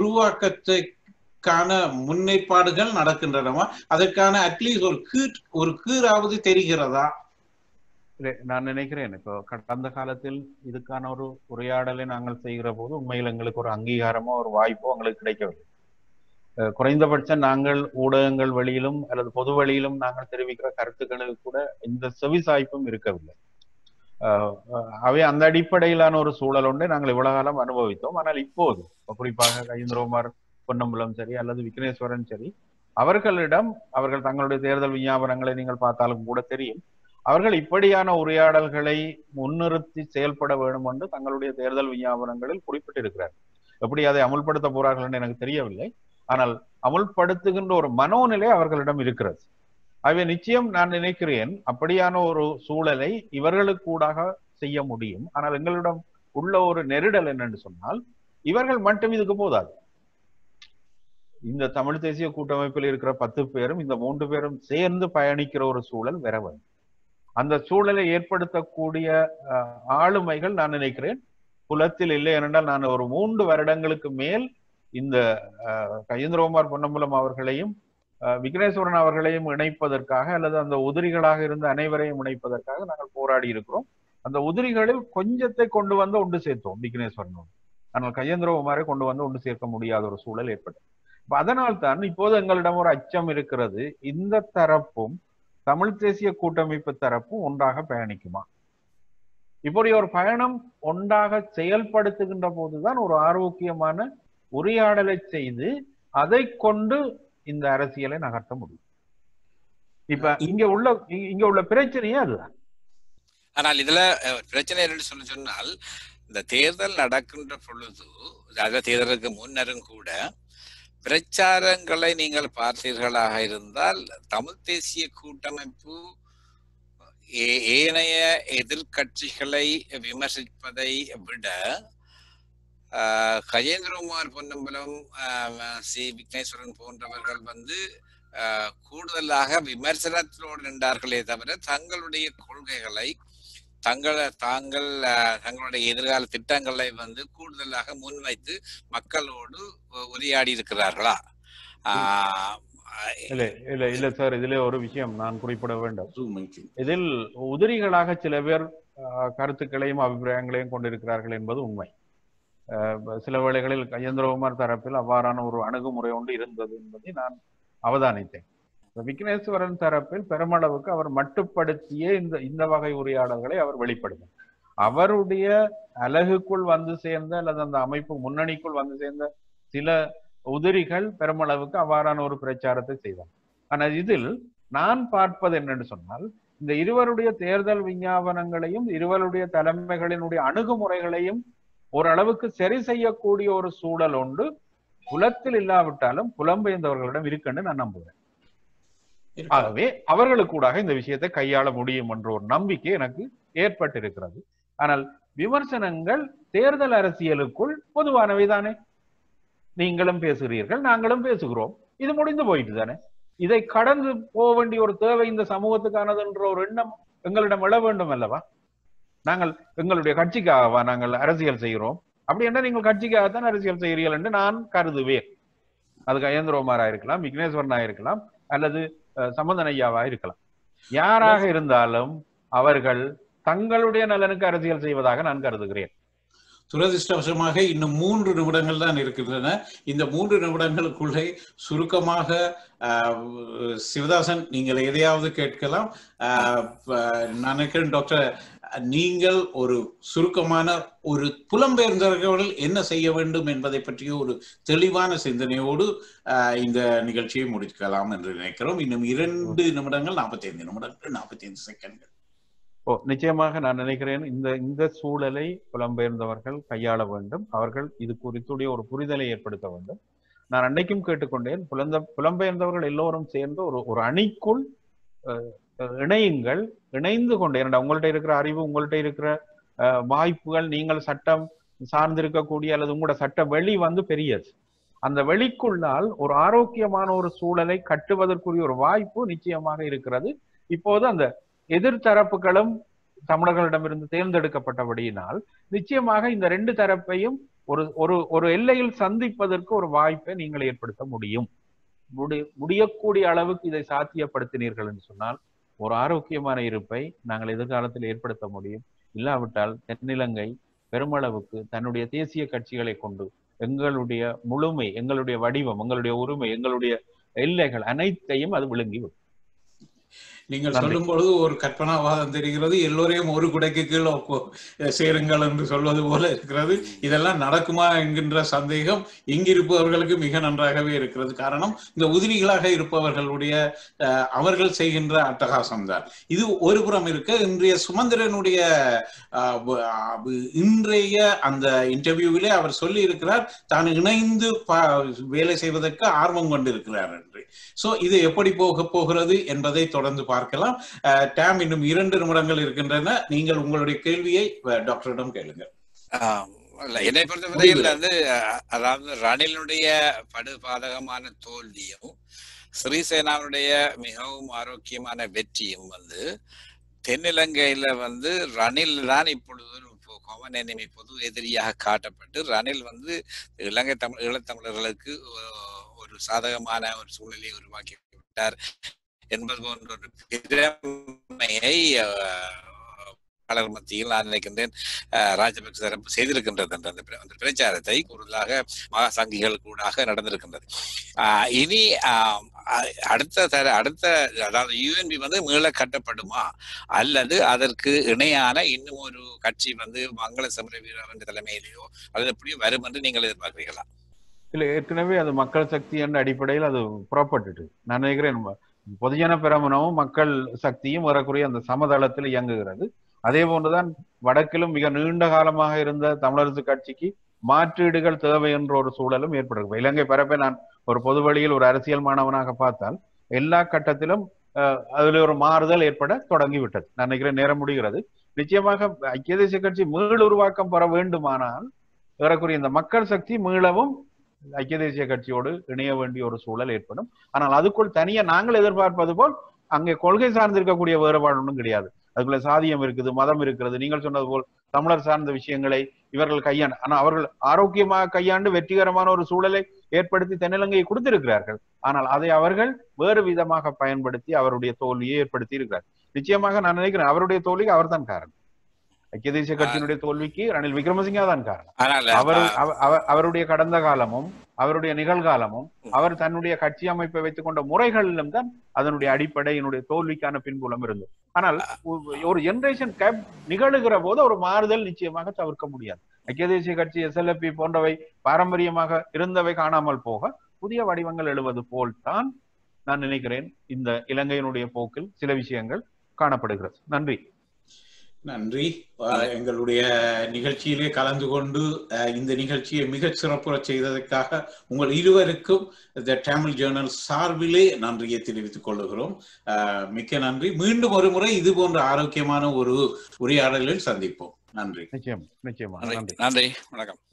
உருவாக்கத்துக்கான முன்னேற்பாடுகள் நடக்கின்றனவா அதற்கான அட்லீஸ்ட் ஒரு கீட் ஒரு கீறாவது தெரிகிறதா இல்லை, நான் நினைக்கிறேன் இப்போ கடந்த காலத்தில் இதுக்கான ஒரு உரையாடலை நாங்கள் செய்கிற போது உண்மையில் எங்களுக்கு ஒரு அங்கீகாரமோ ஒரு வாய்ப்போ எங்களுக்கு கிடைக்கவில்லை அஹ் குறைந்தபட்சம் நாங்கள் ஊடகங்கள் வழியிலும் அல்லது பொது வழியிலும் நாங்கள் தெரிவிக்கிற கருத்துக்களுக்கு கூட எந்த செவிசாய்ப்பும் இருக்கவில்லை அஹ் அஹ் அவை அந்த அடிப்படையிலான ஒரு சூழல் ஒன்றை நாங்கள் இவ்வளவு காலம் அனுபவித்தோம் ஆனால் இப்போது இப்ப குறிப்பாக கஜேந்திரகுமார் பொன்னம்பலம் சரி அல்லது விக்னேஸ்வரன் சரி அவர்களிடம் அவர்கள் தங்களுடைய தேர்தல் விஞ்ஞாபனங்களை நீங்கள் பார்த்தாலும் கூட தெரியும் அவர்கள் இப்படியான உரையாடல்களை முன்னிறுத்தி செயல்பட வேண்டும் என்று தங்களுடைய தேர்தல் விஞ்ஞாபனங்களில் குறிப்பிட்டிருக்கிறார் எப்படி அதை அமுல்படுத்த போறார்கள் என்று எனக்கு தெரியவில்லை ஆனால் அமுல்படுத்துகின்ற ஒரு மனோநிலை அவர்களிடம் இருக்கிறது ஆகவே நிச்சயம் நான் நினைக்கிறேன் அப்படியான ஒரு சூழலை இவர்களுக்கூடாக செய்ய முடியும் ஆனால் எங்களிடம் உள்ள ஒரு நெருடல் என்னன்னு சொன்னால் இவர்கள் மட்டும் இதுக்கு போதாது இந்த தமிழ் தேசிய கூட்டமைப்பில் இருக்கிற பத்து பேரும் இந்த மூன்று பேரும் சேர்ந்து பயணிக்கிற ஒரு சூழல் வர வேண்டும் அந்த சூழலை ஏற்படுத்தக்கூடிய அஹ், ஆளுமைகள் நான் நினைக்கிறேன் புலத்தில் இல்லை ஏனென்றால் நான் ஒரு மூன்று வருடங்களுக்கு மேல் இந்த அஹ், கஜேந்திரகுமார் பொன்னம்பலம் அவர்களையும் அஹ், விக்னேஸ்வரன் அவர்களையும் இணைப்பதற்காக அல்லது அந்த உதிரிகளாக இருந்த அனைவரையும் இணைப்பதற்காக நாங்கள் போராடி இருக்கிறோம் அந்த உதிரிகளில் கொஞ்சத்தை கொண்டு வந்து ஒன்று சேர்த்தோம் விக்னேஸ்வரனோடு ஆனால் கஜேந்திரகுமாரை கொண்டு வந்து ஒன்று சேர்க்க முடியாத ஒரு சூழல் ஏற்பட்டது அப்ப அதனால் தான் இப்போது எங்களிடம் ஒரு அச்சம் இருக்கிறது இந்த தரப்பும் தமிழ் தேசிய கூட்டமைப்பு தரப்பும் ஒன்றாக பயணிக்குமா இப்படி ஒரு பயணம் ஒன்றாக செயல்படுத்துகின்ற போதுதான் ஒரு ஆரோக்கியமான உரையாடலை செய்து அதை கொண்டு இந்த அரசியலை நகர்த்த முடியும் இப்ப இங்க உள்ள இ- இங்க உள்ள பிரச்சனையே அதுதான் ஆனால் இதுல அஹ், பிரச்சனை என்னன்னு சொல்லி சொன்னால் இந்த தேர்தல் நடக்கின்ற பொழுது அதாவது தேர்தலுக்கு முன்னரும் கூட பிரச்சாரங்களை நீங்கள் பார்த்தீர்களாக இருந்தால் தமிழ் தேசிய கூட்டமைப்பு ஏ- ஏனைய எதிர்க்கட்சிகளை விமர்சிப்பதை விட ஆஹ், கஜேந்திரகுமார் பொன்னம்பலம் ஆஹ், சி விக்னேஸ்வரன் போன்றவர்கள் வந்து ஆஹ், கூடுதலாக விமர்சனத்தோடு நின்றார்களே தவிர தங்களுடைய கொள்கைகளை தங்கள தாங்கள் ஆஹ், தங்களுடைய எதிர்கால திட்டங்களை வந்து கூடுதலாக முன்வைத்து மக்களோடு உ- உரையாடி இருக்கிறார்களா ஆஹ், இல்ல இல்ல இல்ல சார் இதுல ஒரு விஷயம் நான் குறிப்பிட வேண்டும் Zoom meeting. இதில் உதிரிகளாக சில பேர் ஆஹ், கருத்துக்களையும் அபிப்பிராயங்களையும் கொண்டிருக்கிறார்கள் என்பது உண்மை ஆஹ், சில வேளைகளில் கஜேந்திரகுமார் தரப்பில் அவ்வாறான ஒரு அணுகுமுறை ஒன்று இருந்தது என்பதை நான் அவதானித்தேன் இப்ப விக்னேஸ்வரன் தரப்பில் பெருமளவுக்கு அவர் மட்டுப்படுத்திய இந்த இந்த வகை உரையாடல்களை அவர் வெளிப்படுத்தும் அவருடைய அலகுக்குள் வந்து சேர்ந்த அல்லது அந்த அமைப்பு முன்னணிக்குள் வந்து சேர்ந்த சில உதிரிகள் பெருமளவுக்கு அவ்வாறான ஒரு பிரச்சாரத்தை செய்தார் ஆனால் இதில் நான் பார்ப்பது என்னன்னு சொன்னால் இந்த இருவருடைய தேர்தல் விஞ்ஞாபனங்களையும் இருவருடைய தலைமைகளினுடைய அணுகுமுறைகளையும் ஓரளவுக்கு சரி செய்யக்கூடிய ஒரு சூழல் உண்டு புலத்தில் இல்லாவிட்டாலும் புலம்பெயர்ந்தவர்களிடம் இருக்குன்னு நான் நம்புகிறேன் ஆகவே அவர்களுக்கூடாக இந்த விஷயத்தை கையாள முடியும் என்ற ஒரு நம்பிக்கை எனக்கு ஏற்பட்டிருக்கிறது ஆனால் விமர்சனங்கள் தேர்தல் அரசியலுக்குள் பொதுவானவை தானே நீங்களும் பேசுகிறீர்கள் நாங்களும் பேசுகிறோம் இது முடிந்து போயிட்டு தானே இதை கடந்து போக வேண்டிய ஒரு தேவை இந்த சமூகத்துக்கானது என்ற ஒரு எண்ணம் எங்களிடம் எழ வேண்டும் அல்லவா நாங்கள் எங்களுடைய கட்சிக்காகவா நாங்கள் அரசியல் செய்கிறோம் அப்படி என்ன நீங்கள் கட்சிக்காகத்தான் அரசியல் செய்கிறீர்கள் என்று நான் கருதுவேன் அது கயேந்திரகுமாரா இருக்கலாம் விக்னேஸ்வரனா இருக்கலாம் அல்லது அஹ், சம்பந்தன் ஐயாவா இருக்கலாம் யாராக இருந்தாலும் அவர்கள் தங்களுடைய நலனுக்கு அரசியல் செய்வதாக நான் கருதுகிறேன் துரதிருஷ்டவசமாக இன்னும் மூன்று நிமிடங்கள் தான் இருக்கின்றன இந்த மூன்று நிமிடங்களுக்குள்ளே சுருக்கமாக ஆஹ், சிவதாசன் நீங்கள் எதையாவது கேட்கலாம் ஆஹ், ப- நான் நினைக்கிறேன் டாக்டர் நீங்கள் ஒரு சுருக்கமான ஒரு புலம்பெயர்ந்தவர்கள் என்ன செய்ய வேண்டும் என்பதை பற்றிய ஒரு தெளிவான சிந்தனையோடு ஆஹ், இந்த நிகழ்ச்சியை முடிக்கலாம் என்று நினைக்கிறோம் இன்னும் இரண்டு நிமிடங்கள் நாற்பத்தி ஐந்து நிமிடங்கள் நாற்பத்தி ஐந்து செகண்ட்கள் ஓ நிச்சயமாக நான் நினைக்கிறேன் இந்த இந்த சூழலை புலம்பெயர்ந்தவர்கள் கையாள வேண்டும் அவர்கள் இது குறித்துடைய ஒரு புரிதலை ஏற்படுத்த வேண்டும் நான் அன்னைக்கும் கேட்டுக்கொண்டேன் புலந்த புலம்பெயர்ந்தவர்கள் எல்லோரும் சேர்ந்து ஒரு ஒரு அணிக்குள் அஹ், அஹ், இணையுங்கள் இணைந்து கொண்டு ஏனென்றால் உங்கள்ட்ட இருக்கிற அறிவு உங்கள்ட்ட இருக்கிற அஹ், வாய்ப்புகள் நீங்கள் சட்டம் சார்ந்திருக்கக்கூடிய அல்லது உங்களோட சட்ட வெளி வந்து பெரியது அந்த வெளிக்குள்ளால் ஒரு ஆரோக்கியமான ஒரு சூழலை கட்டுவதற்குரிய ஒரு வாய்ப்பு நிச்சயமாக இருக்கிறது இப்போது அந்த எதிர்த்தரப்புகளும் தமிழர்களிடமிருந்து தேர்ந்தெடுக்கப்பட்டபடியினால் நிச்சயமாக இந்த ரெண்டு தரப்பையும் ஒரு ஒரு ஒரு எல்லையில் சந்திப்பதற்கு ஒரு வாய்ப்பை நீங்கள் ஏற்படுத்த முடியும் முடி முடியக்கூடிய அளவுக்கு இதை சாத்தியப்படுத்தினீர்கள் என்று சொன்னால் ஒரு ஆரோக்கியமான இருப்பை நாங்கள் எதிர்காலத்தில் ஏற்படுத்த முடியும் இல்லாவிட்டால் தென்னிலங்கை பெருமளவுக்கு தன்னுடைய தேசிய கட்சிகளை கொண்டு எங்களுடைய முழுமை எங்களுடைய வடிவம் எங்களுடைய உரிமை எங்களுடைய எல்லைகள் அனைத்தையும் அது விழுங்கி விடும் நீங்கள் நன்றி. சொல்லும் பொழுது ஒரு கற்பனாவாதம் தெரிகிறது எல்லோரையும் ஒரு குடைக்கு கீழே ஒப்பு- சேருங்கள் என்று சொல்வது போல இருக்கிறது இதெல்லாம் நடக்குமா என்கின்ற சந்தேகம் இங்கிருப்பவர்களுக்கு மிக நன்றாகவே இருக்கிறது காரணம் இந்த உதிரிகளாக இருப்பவர்களுடைய அஹ், அவர்கள் செய்கின்ற அட்டகாசம் தான் இது ஒரு புறம் இருக்க இன்றைய சுமந்திரனுடைய அஹ், வ- அஹ், இன்றைய அந்த இன்டர்வியூவிலே அவர் சொல்லி இருக்கிறார் தான் இணைந்து ப- வேலை செய்வதற்கு ஆர்வம் கொண்டிருக்கிறார் என்று சோ இது எப்படி போக போகிறது என்பதை தொடர்ந்து பார்க்கலாம் அஹ், டேம் இன்னும் இரண்டு நிமிடங்கள் இருக்கின்றன நீங்கள் உங்களுடைய கேள்வியை அஹ், டாக்டரிடம் கேளுங்க ஆம். இல்ல, என்னை பொறுத்தவரையில் வந்து அஹ், அதாவது ரணிலுடைய படுபாதகமான தோல்வியும் ஸ்ரீசேனாவுடைய மிகவும் ஆரோக்கியமான வெற்றியும் வந்து தென்னிலங்கையில வந்து ரணில் தான் இப்பொழுது ஒரு பொ- common enemy பொது எதிரியாக காட்டப்பட்டு ரணில் வந்து இலங்கை தமிழ் ஈழத்தமிழர்களுக்கு அஹ், ஒரு சாதகமான ஒரு சூழ்நிலையை உருவாக்கி விட்டார் என்பது போன்ற ஒரு பிரமையை அஹ், வாக்காளர் மத்தியில் நான் நினைக்கின்றேன் அஹ், ராஜபக்ச தரப்பு செய்திருக்கின்றது என்ற அந்த பிர- அந்த பிரச்சாரத்தை கூடுதலாக மகா சங்கிகள் கூடாக நடந்திருக்கின்றது ஆஹ் இனி ஆஹ் அ- அடுத்த தர அடுத்த அதாவது யூஎன்பி வந்து மீள கட்டப்படுமா அல்லது அதற்கு இணையான இன்னும் ஒரு கட்சி வந்து மங்கள சமர வீரர் தலைமையிலேயோ அல்லது எப்படியோ வரும் என்று நீங்கள் எதிர்பார்க்கிறீர்களா இல்ல ஏற்கனவே அது மக்கள் சக்தி என்ற அடிப்படையில் அது புறப்பட்டுட்டு நான் நினைக்கிறேன் ம- பொதுஜன பெரமுனவும் மக்கள் சக்தியும் வரக்கூடிய அந்த சமதளத்தில் இயங்குகிறது அதே போன்றுதான் வடக்கிலும் மிக நீண்ட காலமாக இருந்த தமிழரசு கட்சிக்கு மாற்றீடுகள் தேவை என்ற ஒரு சூழலும் ஏற்படுகிறது இலங்கை பரப்பை நான் ஒரு பொது வழியில் ஒரு அரசியல் மாணவனாக பார்த்தால் எல்லா கட்டத்திலும் அஹ், அதுல ஒரு மாறுதல் ஏற்பட தொடங்கிவிட்டது நான் நினைக்கிறேன் நேரம் முடிகிறது நிச்சயமாக ஐக்கிய தேசிய கட்சி மீள் உருவாக்கம் பெற வேண்டுமானால் ஏறக்குறைய இந்த மக்கள் சக்தி மீளவும் ஐக்கிய தேசிய கட்சியோடு இணைய வேண்டிய ஒரு சூழல் ஏற்படும் ஆனால் அதுக்குள் தனியா நாங்கள் எதிர்பார்ப்பது போல் அங்கே கொள்கை சார்ந்து இருக்கக்கூடிய வேறுபாடு ஒன்றும் கிடையாது அதுக்குள்ள சாதியம் இருக்குது மதம் இருக்கிறது நீங்கள் சொன்னது போல் தமிழர் சார்ந்த விஷயங்களை இவர்கள் கையாண்டு ஆனா அவர்கள் ஆரோக்கியமாக கையாண்டு வெற்றிகரமான ஒரு சூழலை ஏற்படுத்தி தென்னிலங்கையை கொடுத்திருக்கிறார்கள் ஆனால் அதை அவர்கள் வேறு விதமாக பயன்படுத்தி அவருடைய தோல்வியை ஏற்படுத்தி இருக்கிறார் நிச்சயமாக நான் நினைக்கிறேன் அவருடைய தோல்விக்கு அவர்தான் காரணம் ஐக்கிய தேசிய கட்சியினுடைய தோல்விக்கு ரணில் விக்ரமசிங்கா தான் காரணம் ஆனால் அவர் ஆஹ், அவ- அவ- அவருடைய கடந்த காலமும் அவருடைய நிகழ்காலமும் அவர் தன்னுடைய கட்சி அமைப்பை வைத்துக் கொண்ட முறைகளிலும் தான் அதனுடைய அடிப்படை என்னுடைய தோல்விக்கான பின்புலம் இருந்தது ஆனால் ஒ- ஒரு ஜெனரேஷன் கேப் நிகழுகிற போது ஒரு மாறுதல் நிச்சயமாக தவிர்க்க முடியாது ஐக்கிய தேசிய கட்சி எஸ்எல்எப்பி போன்றவை பாரம்பரியமாக இருந்தவை காணாமல் போக புதிய வடிவங்கள் எழுவது போல்தான் நான் நினைக்கிறேன் இந்த இலங்கையினுடைய போக்கில் சில விஷயங்கள் காணப்படுகிறது நன்றி நன்றி அஹ், எங்களுடைய நிகழ்ச்சியிலே கலந்து கொண்டு அஹ், இந்த நிகழ்ச்சியை மிகச் சிறப்புற செய்ததற்காக உங்கள் இருவருக்கும் த தமிழ் ஜேர்னல் சார்பிலே நன்றியை தெரிவித்துக் கொள்ளுகிறோம் அஹ், மிக்க நன்றி மீண்டும் ஒரு முறை இது போன்ற ஆரோக்கியமான ஒரு உரையாடலில் சந்திப்போம் நன்றி நிச்சயம் நிச்சயமா நன்றி நன்றி நன்றி வணக்கம்